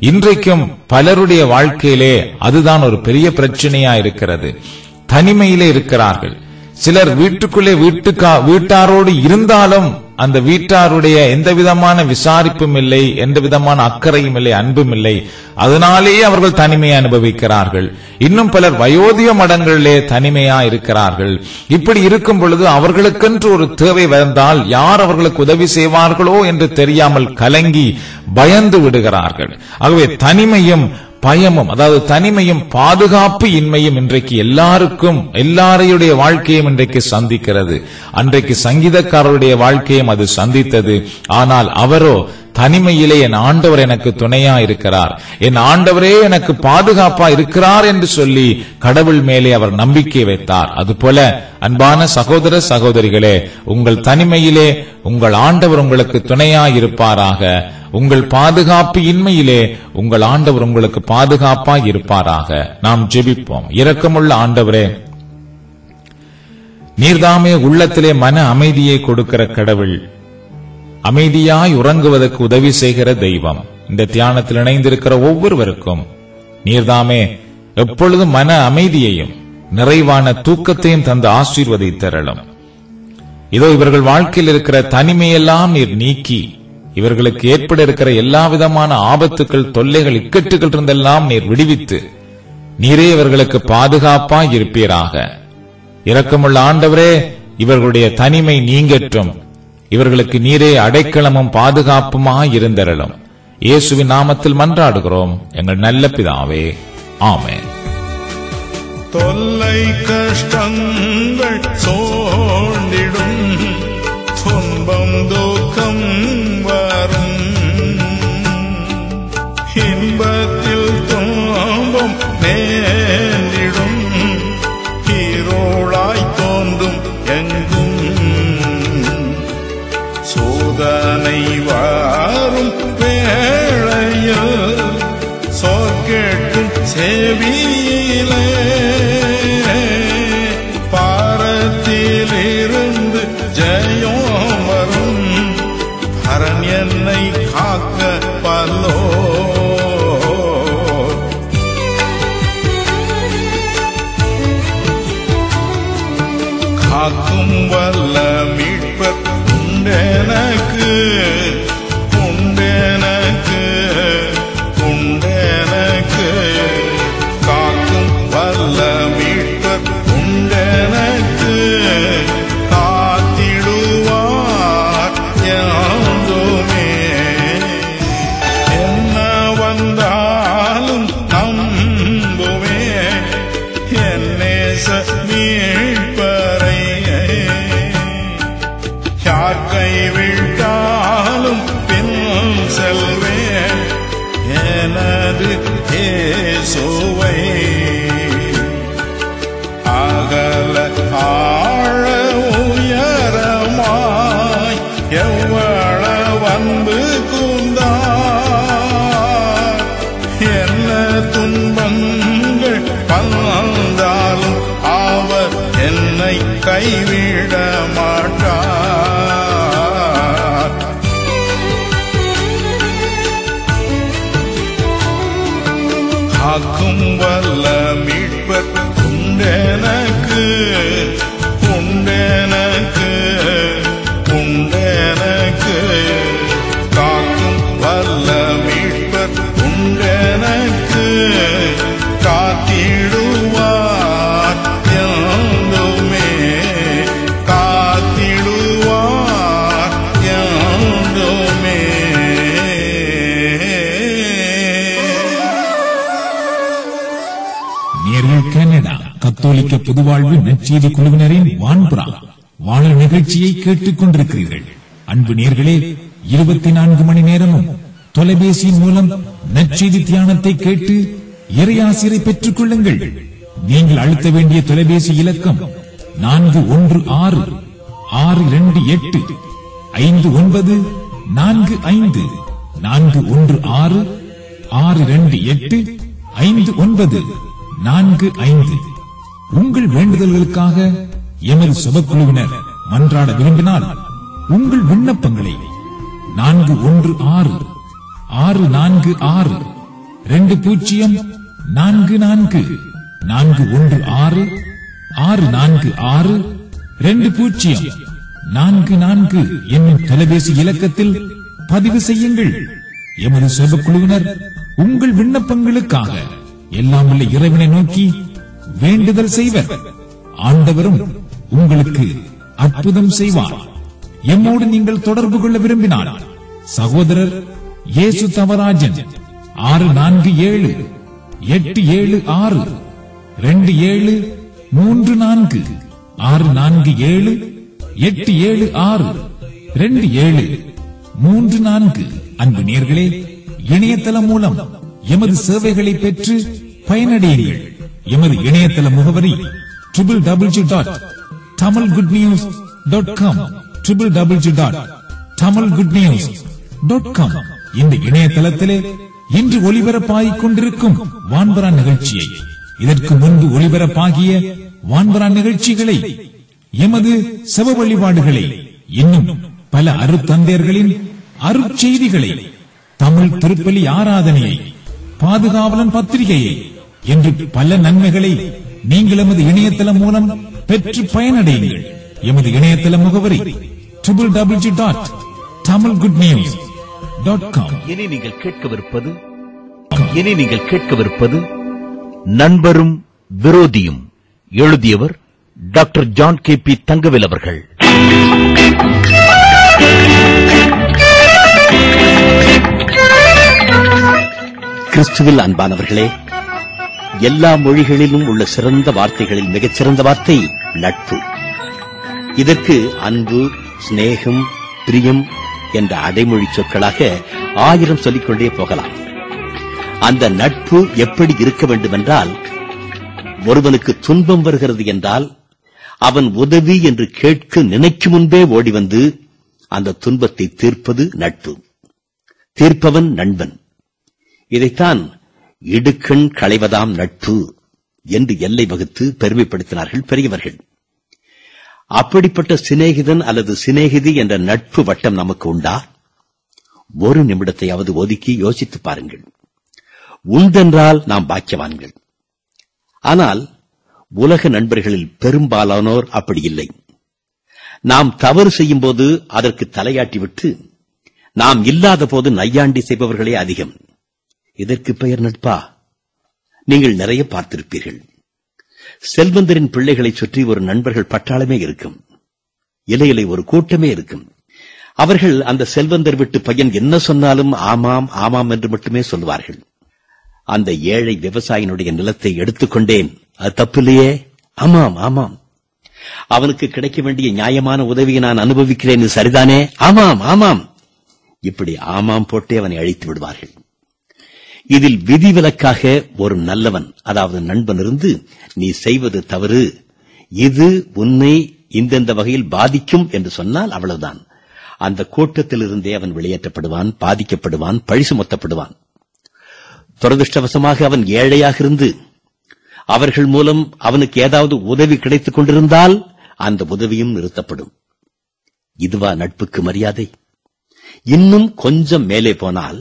இன்றைக்கும் பலருடைய வாழ்க்கையிலே அதுதான் ஒரு பெரிய பிரச்சனையா இருக்கிறது தனிமையிலே இருக்கிறார்கள் சிலர் வீட்டுக்குள்ளே வீட்டுக்கா வீட்டாரோடு இருந்தாலும் அந்த வீட்டாருடைய எந்த விதமான விசாரிப்பும் இல்லை எந்த விதமான அக்கறையும் இல்லை அன்பும் இல்லை அதனாலேயே அவர்கள் தனிமையை அனுபவிக்கிறார்கள் இன்னும் பலர் வயோதிக மடங்களிலே தனிமையா இருக்கிறார்கள் இப்படி இருக்கும் பொழுது அவர்களுக்கென்று ஒரு தேவை வந்தால் யார் அவர்களுக்கு உதவி செய்வார்களோ என்று தெரியாமல் கலங்கி பயந்து விடுகிறார்கள் ஆகவே தனிமையும் பயமும் அதாவது தனிமையும் பாதுகாப்பு இன்மையும் இன்றைக்கு எல்லாருக்கும் எல்லாரையுடைய வாழ்க்கையும் இன்றைக்கு சந்திக்கிறது அன்றைக்கு சங்கீதக்காரருடைய வாழ்க்கையும் அது சந்தித்தது ஆனால் அவரோ தனிமையிலே என் ஆண்டவர் எனக்கு துணையா இருக்கிறார் என் ஆண்டவரே எனக்கு பாதுகாப்பா இருக்கிறார் என்று சொல்லி கடவுள் மேலே அவர் நம்பிக்கை வைத்தார் அதுபோல அன்பான சகோதர சகோதரிகளே உங்கள் தனிமையிலே உங்கள் ஆண்டவர் உங்களுக்கு துணையா இருப்பாராக உங்கள் பாதுகாப்பு இன்மையிலே உங்கள் ஆண்டவர் உங்களுக்கு பாதுகாப்பா இருப்பாராக நாம் ஜெபிப்போம் இரக்கமுள்ள ஆண்டவரே நீர்தாமே உள்ளத்திலே மன அமைதியை கொடுக்கிற கடவுள் அமைதியாய் உறங்குவதற்கு உதவி செய்கிற தெய்வம் இந்த தியானத்தில் இணைந்திருக்கிற ஒவ்வொருவருக்கும் நீர்தாமே எப்பொழுதும் மன அமைதியையும் நிறைவான தூக்கத்தையும் தந்து ஆசீர்வதித்தரலும் இதோ இவர்கள் வாழ்க்கையில் இருக்கிற தனிமையெல்லாம் நீர் நீக்கி இவர்களுக்கு ஏற்பட இருக்கிற எல்லா விதமான ஆபத்துக்கள் தொல்லைகள் இக்கட்டுகள் இருந்தெல்லாம் நீர் விடுவித்து நீரே இவர்களுக்கு பாதுகாப்பாய் இருப்பீராக இரக்கமுள்ள ஆண்டவரே இவர்களுடைய தனிமை நீங்கட்டும் இவர்களுக்கு நீரே அடைக்கலமும் பாதுகாப்புமாய் இருந்தரலும் இயேசுவின் நாமத்தில் மன்றாடுகிறோம் எங்கள் நல்ல பிதாவே ஆமென் தொல்லை கஷ்டங்கள் சோண்டிடும் துன்பம் துக்கம் வரும் இன்பத்தில் துன்பம் நேரிடும் இருளாய் தோன்றும் எங்கும் சோதனை வாரும் வேளையில் சோர்கேட்கும் செவியிலே பாரத்திலிருந்து ஜெயம் வரும் அரண் என்னை காக்க பல்லோ காக்கும் வல்ல மீட்பர் உண்டெனக்கு உண்டெனக்கு உண்டெனக்கு காக்கும் வல்ல மீட்பர் உண்டெனக்கு காத்திடுவார் யாதுமே என்ன வந்தாலும் நம்புவே என் நேச மீட்பரை யார் கைவிட்டாலும் பின் செல்வேன் எனது இயேசுவை அகல ஆழ உயரமாய் எவ்வளவு அன்பு கூந்தார் என்ன துன்பங்கள் வந்தாலும் அவர் என்னை கைவிட மாட்டார் காக்கும் வல்ல மீட்பர் உண்டெனக்கு உண்டெனக்கு உண்டெனக்கு காக்கும் வல்ல மீட்பர் உண்டெனக்கு காத்திடுவார் என்றுமே காத்திடுவார் என்றுமே நேர்கள் கனடா கத்தோலிக்க பொதுவாழ்வு நற்செய்தி குழுவினரின் வான்புறா வாழ நிகழ்ச்சியை கேட்டுக் கொண்டிருக்கிறீர்கள் அன்பு நேர்களே இருபத்தி நான்கு மணி நேரமும் தொலைபேசியின் மூலம் நற்செய்தி தியானத்தை கேட்டு இறையாசிரை பெற்றுக் கொள்ளுங்கள் நீங்கள் அழுத்த வேண்டிய தொலைபேசி இலக்கம் நான்கு ஒன்று ஆறு ஆறு இரண்டு எட்டு ஐந்து ஒன்பது நான்கு ஐந்து நான்கு ஒன்று ஆறு ஆறு இரண்டு எட்டு ஐந்து ஒன்பது நான்கு ஐந்து உங்கள் வேண்டுதல்களுக்காக எமது சபக்குழுவினர் மன்றாட விரும்பினால் உங்கள் விண்ணப்பங்களை நான்கு ஒன்று ஆறு ஆறு நான்கு ஆறு ரெண்டு பூஜ்ஜியம் நான்கு நான்கு நான்கு ஒன்று ஆறு ஆறு நான்கு ஆறு ரெண்டு பூஜ்ஜியம் நான்கு நான்கு என்னும் தொலைபேசி இலக்கத்தில் பதிவு செய்யுங்கள் எமது செபக்குழுவினர் உங்கள் விண்ணப்பங்களுக்காக எல்லாம் உள்ள இறைவனை நோக்கி வேண்டுதல் செய்வர் ஆண்டவரும் உங்களுக்கு அற்புதம் செய்வார் எம்மோடு நீங்கள் தொடர்பு கொள்ள விரும்பினால் சகோதரர் இயேசு தவராஜன் ஆறு நான்கு ஏழு எட்டு ஏழு ஆறு ரெண்டு ஏழு மூன்று நான்கு ஆறு நான்கு ஏழு எட்டு ஏழு ஆறு ரெண்டு ஏழு மூன்று நான்கு அன்பு நேர்களே இணையதளம் மூலம் எமது சேவைகளை பெற்று பயனடையுங்கள் எமது இணையதள முகவரி triple double dot Tamil good news dot com triple double dot Tamil good news dot com இந்த இணையதளத்திலே இன்று ஒளிபரப்பாகிக் கொண்டிருக்கும் வான்பரா நிகழ்ச்சியை இதற்கு முன்பு ஒளிபரப்பாகிய வான்பரா நிகழ்ச்சிகளை எமது செவ வழிபாடுகளை இன்னும் பல அருத்தந்தையர்களின் அருட்செய்திகளை தமிழ் திருப்பலி ஆராதனையை பாதுகாவலன் பத்திரிகையை என்று பல நன்மைகளை நீங்கள் எமது இணையதளம் மூலம் பெற்று பயனடையுங்கள் எமது இணையதள முகவரி triple double dot Tamil good news dot com இனி நீங்கள் கேட்கவிருப்பது இனி நீங்கள் கேட்கவிருப்பது நண்பரும் விரோதியும் எழுதியவர் doctor John K P Thangavel அவர்கள் கிறிஸ்துவில் அன்பானவர்களே எல்லா மொழிகளிலும் உள்ள சிறந்த வார்த்தைகளில் மிகச்சிறந்த வார்த்தை நட்பு இதற்கு அன்பு சிநேகம் பிரியம் என்ற அடைமொழி சொற்களாக ஆயிரம் சொல்லிக்கொண்டே போகலாம் அந்த நட்பு எப்படி இருக்க வேண்டுமென்றால் ஒருவனுக்கு துன்பம் வருகிறது என்றால் அவன் உதவி என்று கேட்க நினைக்கும் முன்பே ஓடி வந்து அந்த துன்பத்தை தீர்ப்பது நட்பு தீர்ப்பவன் நண்பன் இதைத்தான் இடுக்கண் களைவதாம் நட்பு என்று எல்லை வகுத்து பெருமைப்படுத்தினார்கள் பெரியவர்கள் அப்படிப்பட்ட சிநேகிதன் அல்லது சிநேகிதி என்ற நட்பு வட்டம் நமக்கு உண்டா ஒரு நிமிடத்தையாவது ஒதுக்கி யோசித்து பாருங்கள் உண்டென்றால் நாம் பாக்கியவான்கள் ஆனால் உலக நண்பர்களில் பெரும்பாலானோர் அப்படி இல்லை நாம் தவறு செய்யும் போது அதற்கு தலையாட்டிவிட்டு நாம் இல்லாத போது நையாண்டி செய்பவர்களே அதிகம் இதற்கு பெயர் நட்பா நீங்கள் நிறைய பார்த்திருப்பீர்கள் செல்வந்தரின் பிள்ளைகளைச் சுற்றி ஒரு நண்பர்கள் பட்டாளமே இருக்கும் இலையிலை ஒரு கூட்டமே இருக்கும் அவர்கள் அந்த செல்வந்தர் விட்டு பையன் என்ன சொன்னாலும் ஆமாம் ஆமாம் என்று மட்டுமே சொல்லுவார்கள் அந்த ஏழை விவசாயினுடைய நிலத்தை எடுத்துக்கொண்டேன் அது தப்பில்லையே ஆமாம் ஆமாம் அவனுக்கு கிடைக்க வேண்டிய நியாயமான உதவியை நான் அனுபவிக்கிறேன் இது சரிதானே ஆமாம் ஆமாம் இப்படி ஆமாம் போட்டே அவனை அழித்து விடுவார்கள் இதில் விதிவிலக்காக ஒரு நல்லவன் அதாவது நண்பன் இருந்து நீ செய்வது தவறு இது உன்னை இந்தெந்த வகையில் பாதிக்கும் என்று சொன்னால் அவ்வளவுதான் அந்த கூட்டத்திலிருந்தே அவன் வெளியேற்றப்படுவான் பாதிக்கப்படுவான் பழி சுமத்தப்படுவான் துரதிருஷ்டவசமாக அவன் ஏழையாக இருந்து அவர்கள் மூலம் அவனுக்கு ஏதாவது உதவி கிடைத்துக் கொண்டிருந்தால் அந்த உதவியும் நிறுத்தப்படும் இதுவா நட்புக்கு மரியாதை இன்னும் கொஞ்சம் மேலே போனால்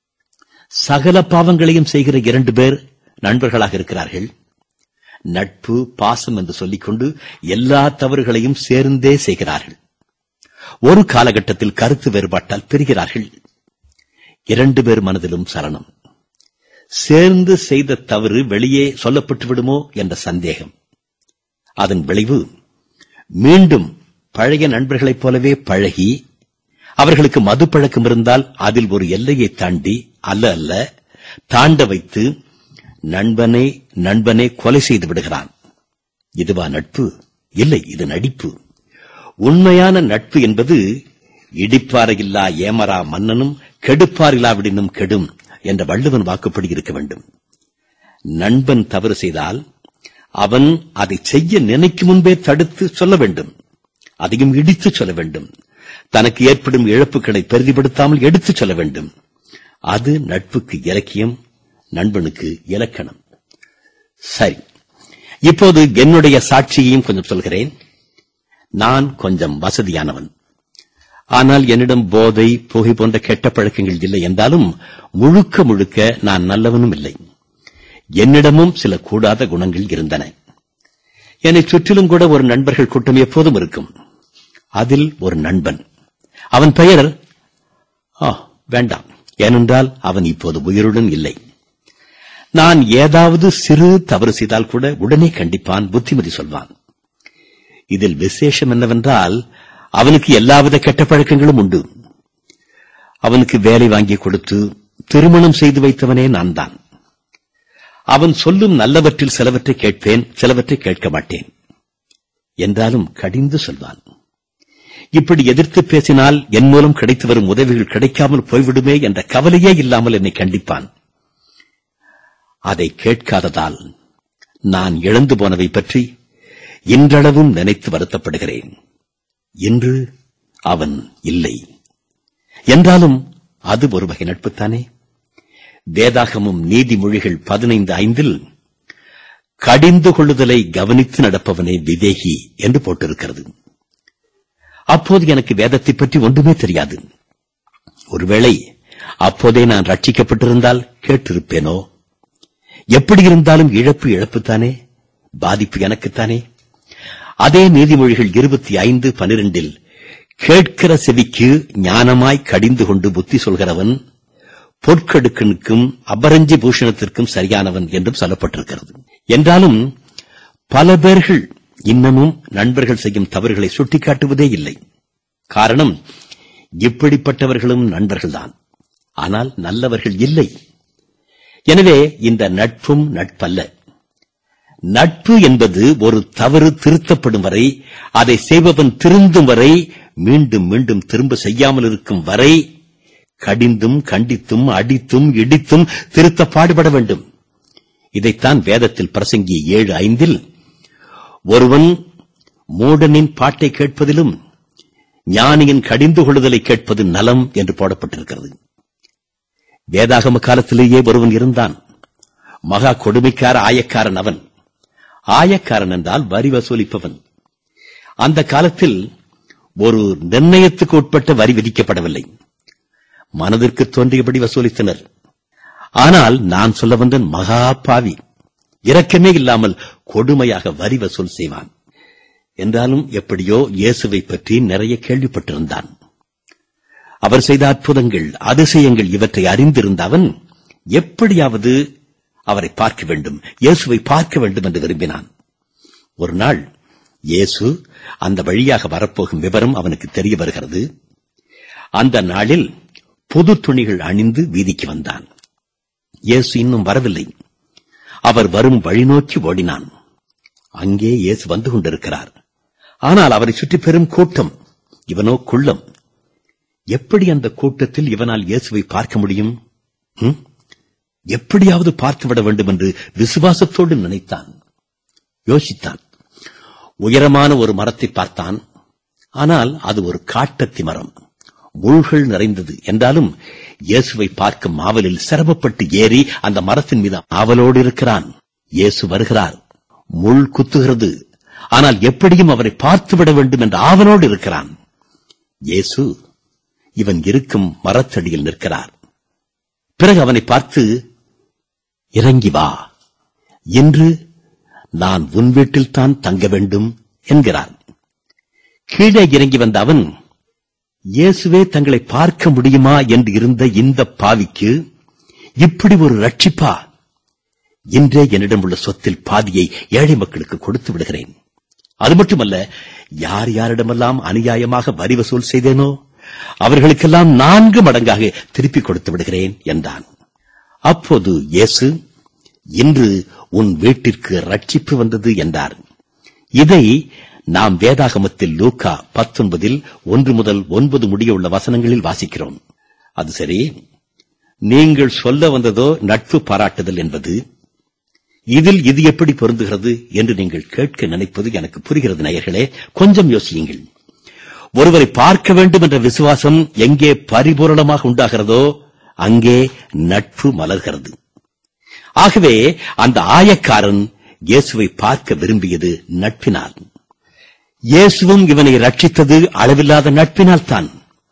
சகல பாவங்களையும் செய்கிற இரண்டு பேர் நண்பர்களாக இருக்கிறார்கள் நட்பு பாசம் என்று சொல்லிக்கொண்டு எல்லா தவறுகளையும் சேர்ந்தே செய்கிறார்கள் ஒரு காலகட்டத்தில் கருத்து வேறுபாட்டால் பிரிகிறார்கள் இரண்டு பேர் மனதிலும் சரணம் சேர்ந்து செய்த தவறு வெளியே சொல்லப்பட்டு விடுமோ என்ற சந்தேகம் அதன் விளைவு மீண்டும் பழைய நண்பர்களைப் போலவே பழகி அவர்களுக்கு மது பழக்கம் இருந்தால் அதில் ஒரு எல்லையை தாண்டி அல்ல அல்ல தாண்ட வைத்து நண்பனை நண்பனை கொலை செய்து விடுகிறான் இதுவா நட்பு இல்லை இது நடிப்பு உண்மையான நட்பு என்பது இடிப்பாறையில்லா ஏமரா மன்னனும் கெடுப்பாரில்லாவிடனும் கெடும் என்ற வள்ளுவன் வாக்குப்படி இருக்க வேண்டும் நண்பன் தவறு செய்தால் அவன் அதை செய்ய நினைக்கும் முன்பே தடுத்து சொல்ல வேண்டும் அதையும் இடித்து சொல்ல வேண்டும் தனக்கு ஏற்படும் இழப்புகளை பெரிதிப்படுத்தாமல் எடுத்துச் சொல்ல வேண்டும் அது நட்புக்கு இலக்கியம் நண்பனுக்கு இலக்கணம் சரி இப்போது என்னுடைய சாட்சியையும் கொஞ்சம் சொல்கிறேன் நான் கொஞ்சம் வசதியானவன் ஆனால் என்னிடம் போதை புகை போன்ற கெட்ட பழக்கங்கள் இல்லை என்றாலும் முழுக்க முழுக்க நான் நல்லவனும் இல்லை என்னிடமும் சில கூடாத குணங்கள் இருந்தன என்னை சுற்றிலும் கூட ஒரு நண்பர்கள் கூட்டம் எப்போதும் இருக்கும் அதில் ஒரு நண்பன் அவன் பெயர் ஆ, வேண்டாம் ஏனென்றால் அவன் இப்போது உயிருடன் இல்லை நான் ஏதாவது சிறு தவறு செய்தால் கூட உடனே கண்டிப்பான் புத்திமதி சொல்வான் இதில் விசேஷம் என்னவென்றால் அவனுக்கு எல்லாவித கெட்ட பழக்கங்களும் உண்டு அவனுக்கு வேலை வாங்கி கொடுத்து திருமணம் செய்து வைத்தவனே நான் தான் அவன் சொல்லும் நல்லவற்றில் சிலவற்றை கேட்பேன் சிலவற்றை கேட்க மாட்டேன் என்றாலும் கடிந்து சொல்வான் இப்படி எதிர்த்து பேசினால் என் மூலம் கிடைத்து வரும் உதவிகள் கிடைக்காமல் போய்விடுமே என்ற கவலையே இல்லாமல் என்னை கண்டிப்பான் அதை கேட்காததால் நான் இழந்து போனவை பற்றி இன்றளவும் நினைத்து வருத்தப்படுகிறேன் இன்று அவன் இல்லை என்றாலும் அது ஒரு வகை நட்புத்தானே வேதாகமும் நீதிமொழிகள் பதினைந்து ஐந்தில் கடிந்து கொள்ளுதலை கவனித்து நடப்பவனே விவேகி என்று போட்டிருக்கிறது அப்போது எனக்கு வேதத்தை பற்றி ஒன்றுமே தெரியாது ஒருவேளை அப்போதே நான் ரட்சிக்கப்பட்டிருந்தால் கேட்டிருப்பேனோ எப்படி இருந்தாலும் இழப்பு இழப்புத்தானே பாதிப்பு எனக்குத்தானே அதே நீதிமொழிகள் இருபத்தி ஐந்து பனிரெண்டில் கேட்கிற செவிக்கு ஞானமாய் கடிந்து கொண்டு புத்தி சொல்கிறவன் பொற்கடுக்கனுக்கும் அபரஞ்சி பூஷணத்திற்கும் சரியானவன் என்றும் சொல்லப்பட்டிருக்கிறது என்றாலும் பல பேர்கள் இன்னமும் நண்பர்கள் செய்யும் தவறுகளை சுட்டிக்காட்டுவதே இல்லை காரணம் இப்படிப்பட்டவர்களும் நண்பர்கள்தான் ஆனால் நல்லவர்கள் இல்லை எனவே இந்த நட்பும் நட்பல்ல நட்பு என்பது ஒரு தவறு திருத்தப்படும் வரை அதை செய்பவன் திருந்தும் வரை மீண்டும் மீண்டும் திரும்ப செய்யாமல் இருக்கும் வரை கடிந்தும் கண்டித்தும் அடித்தும் இடித்தும் திருத்த பாடுபட வேண்டும் இதைத்தான் வேதத்தில் பிரசங்கி ஏழு ஐந்தில் ஒருவன் மூடனின் பாட்டை கேட்பதிலும் ஞானியின் கடிந்து கொள்ளுதலை கேட்பது நலம் என்று போடப்பட்டிருக்கிறது வேதாகம காலத்திலேயே ஒருவன் இருந்தான் மகா கொடுமைக்கார ஆயக்காரன் அவன் ஆயக்காரன் என்றால் வரி வசூலிப்பவன் அந்த காலத்தில் ஒரு நிர்ணயத்துக்கு உட்பட்ட வரி விதிக்கப்படவில்லை மனதிற்கு தோன்றியபடி வசூலித்தனர் ஆனால் நான் சொல்ல வந்தன் மகா பாவி இரக்கமே இல்லாமல் கொடுமையாக வரி வசூல் செய்வான் என்றாலும் எப்படியோ இயேசுவை பற்றி நிறைய கேள்விப்பட்டிருந்தான் அவர் செய்த அற்புதங்கள் அதிசயங்கள் இவற்றை அறிந்திருந்த அவன் எப்படியாவது அவரை பார்க்க வேண்டும் இயேசுவை பார்க்க வேண்டும் என்று விரும்பினான் ஒரு நாள் இயேசு அந்த வழியாக வரப்போகும் விவரம் அவனுக்கு தெரிய வருகிறது அந்த நாளில் புது துணிகள் அணிந்து வீதிக்கு வந்தான் இயேசு இன்னும் வரவில்லை அவர் வரும் வழி நோக்கி ஓடினான் அங்கே இயேசு வந்து கொண்டிருக்கிறார் ஆனால் அவரை சுற்றி பெரும் கூட்டம் இவனோ குள்ளம் எப்படி அந்த கூட்டத்தில் இவனால் இயேசுவை பார்க்க முடியும் ம்? எப்படியாவது பார்த்துவிட வேண்டும் என்று விசுவாசத்தோடு நினைத்தான் யோசித்தான் உயரமான ஒரு மரத்தை பார்த்தான் ஆனால் அது ஒரு காட்டத்தி மரம் முள்கள் நிறைந்தது என்றாலும் இயேசுவை பார்க்கும் ஆவலில் சிரமப்பட்டு ஏறி அந்த மரத்தின் மீது ஆவலோடு இருக்கிறான் இயேசு வருகிறார் முள் குத்துகிறது ஆனால் எப்படியும் அவரை பார்த்துவிட வேண்டும் என்ற ஆவலோடு இருக்கிறான் இயேசு இவன் இருக்கும் மரத்தடியில் நிற்கிறார் பிறகு அவனை பார்த்து இறங்கி வா என்று நான் உன் வீட்டில் தான் தங்க வேண்டும் என்கிறார் கீழே இறங்கி வந்த அவன் இயேசுவே தங்களை பார்க்க முடியுமா என்று இருந்த இந்த பாவிக்கு இப்படி ஒரு ரட்சிப்பா இன்றே என்னிடம் உள்ள சொத்தில் பாதியை ஏழை மக்களுக்கு கொடுத்து விடுகிறேன் அது மட்டுமல்ல யார் யாரிடமெல்லாம் அநியாயமாக வரி வசூல் செய்தேனோ அவர்களுக்கெல்லாம் நான்கு மடங்காக திருப்பிக் கொடுத்து விடுகிறேன் என்றான் அப்போது இயேசு இன்று உன் வீட்டிற்கு ரட்சிப்பு வந்தது என்றார் இதை நாம் வேதாகமத்தில் லூக்கா பத்தொன்பதில் ஒன்று முதல் ஒன்பது முடிய உள்ள வசனங்களில் வாசிக்கிறோம் அது சரி நீங்கள் சொல்ல வந்ததோ நட்பு பாராட்டுதல் என்பது இதில் இது எப்படி பொருந்துகிறது என்று நீங்கள் கேட்க நினைப்பது எனக்கு புரிகிறது நேயர்களே கொஞ்சம் யோசியுங்கள் ஒருவரை பார்க்க வேண்டும் என்ற விசுவாசம் எங்கே பரிபூரணமாக உண்டாகிறதோ அங்கே நட்பு மலர்கிறது ஆகவே அந்த ஆயக்காரன் இயேசுவை பார்க்க விரும்பியது நட்பினால் இயேசுவும் இவனை ரட்சித்தது அளவில்லாத நட்பினால் தான்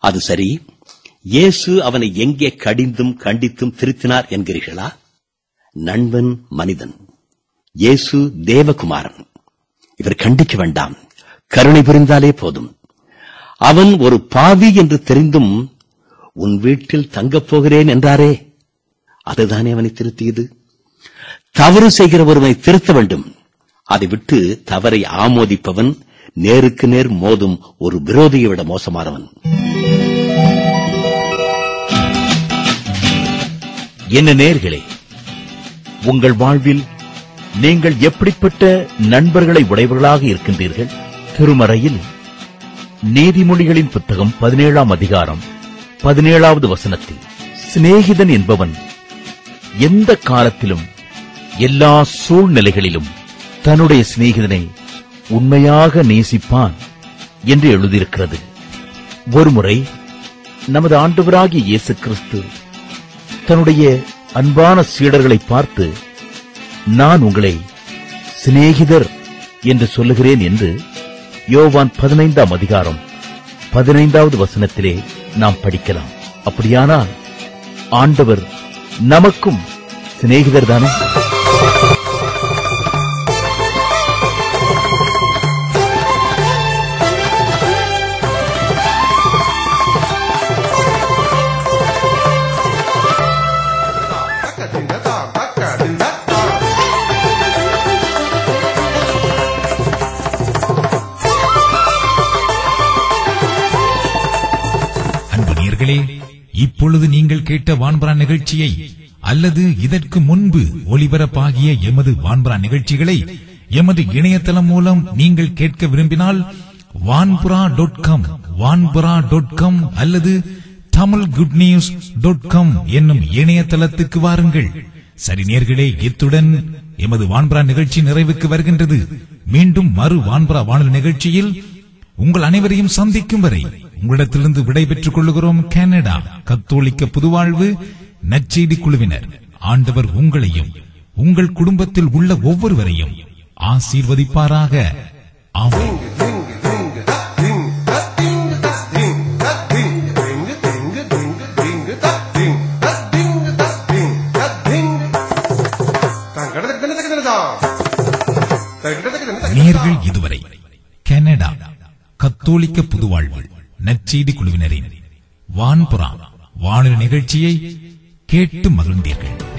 அது சரி இயேசு அவனை எங்கே கடிந்தும் கண்டித்தும் திருத்தினார் என்கிறீர்களா நண்பன் மனிதன் இயேசு தேவகுமாரன் இவர் கண்டிக்க வேண்டாம் கருணை புரிந்தாலே போதும் அவன் ஒரு பாவி என்று தெரிந்தும் உன் வீட்டில் தங்கப் போகிறேன் என்றாரே அதுதானே அவனை திருத்தியது தவறு செய்கிற ஒருவனை திருத்த வேண்டும் அதை விட்டு தவறை ஆமோதிப்பவன் நேருக்கு நேர் மோதும் ஒரு விரோதியை விட மோசமானவன் என்ன நேர்களே உங்கள் வாழ்வில் நீங்கள் எப்படிப்பட்ட நண்பர்களை உடையவர்களாக இருக்கின்றீர்கள் திருமறையில் நீதிமொழிகளின் புத்தகம் பதினேழாம் அதிகாரம் பதினேழாவது வசனத்தில் சிநேகிதன் என்பவன் எந்த காலத்திலும் எல்லா சூழ்நிலைகளிலும் தன்னுடைய சிநேகிதனை உண்மையாக நேசிப்பான் என்று எழுதியிருக்கிறது ஒருமுறை நமது ஆண்டவராகிய இயேசு கிறிஸ்து தன்னுடைய அன்பான சீடர்களை பார்த்து நான் உங்களை சிநேகிதர் என்று சொல்லுகிறேன் என்று யோவான் பதினைந்தாம் அதிகாரம் பதினைந்தாவது வசனத்திலே நாம் படிக்கலாம் அப்படியானால் ஆண்டவர் நமக்கும் சிநேகிதர் தானே அன்பு நேயர்களே இப்பொழுது நீங்கள் கேட்ட வான்பரா நிகழ்ச்சியை அல்லது இதற்கு முன்பு ஒளிபரப்பாகிய எமது வான்பரா நிகழ்ச்சிகளை எமது இணையதளம் மூலம் நீங்கள் கேட்க விரும்பினால் Vanpura dot com Vanpura dot com அல்லது Tamil good news dot com என்னும் இணையதளத்துக்கு வாருங்கள் சரி நேர்களே இத்துடன் எமது வான்பரா நிகழ்ச்சி நிறைவுக்கு வருகின்றது மீண்டும் மறு வான்பரா வானொலி நிகழ்ச்சியில் உங்கள் அனைவரையும் சந்திக்கும் வரை உங்களிடத்திலிருந்து விடைபெற்றுக் கொள்ளுகிறோம் கனடா கத்தோலிக்க புதுவாழ்வு நற்செய்தி குழுவினர் ஆண்டவர் உங்களையும் உங்கள் குடும்பத்தில் உள்ள ஒவ்வொருவரையும் ஆசீர்வதிப்பாராக ஆமென் நேர்கள் இதுவரை கனடா கத்தோலிக்க புதுவாழ்வு நற்செய்தி குழுவினரின் வான்புறா வானொலி நிகழ்ச்சியை கேட்டு மகிழ்ந்தீர்கள்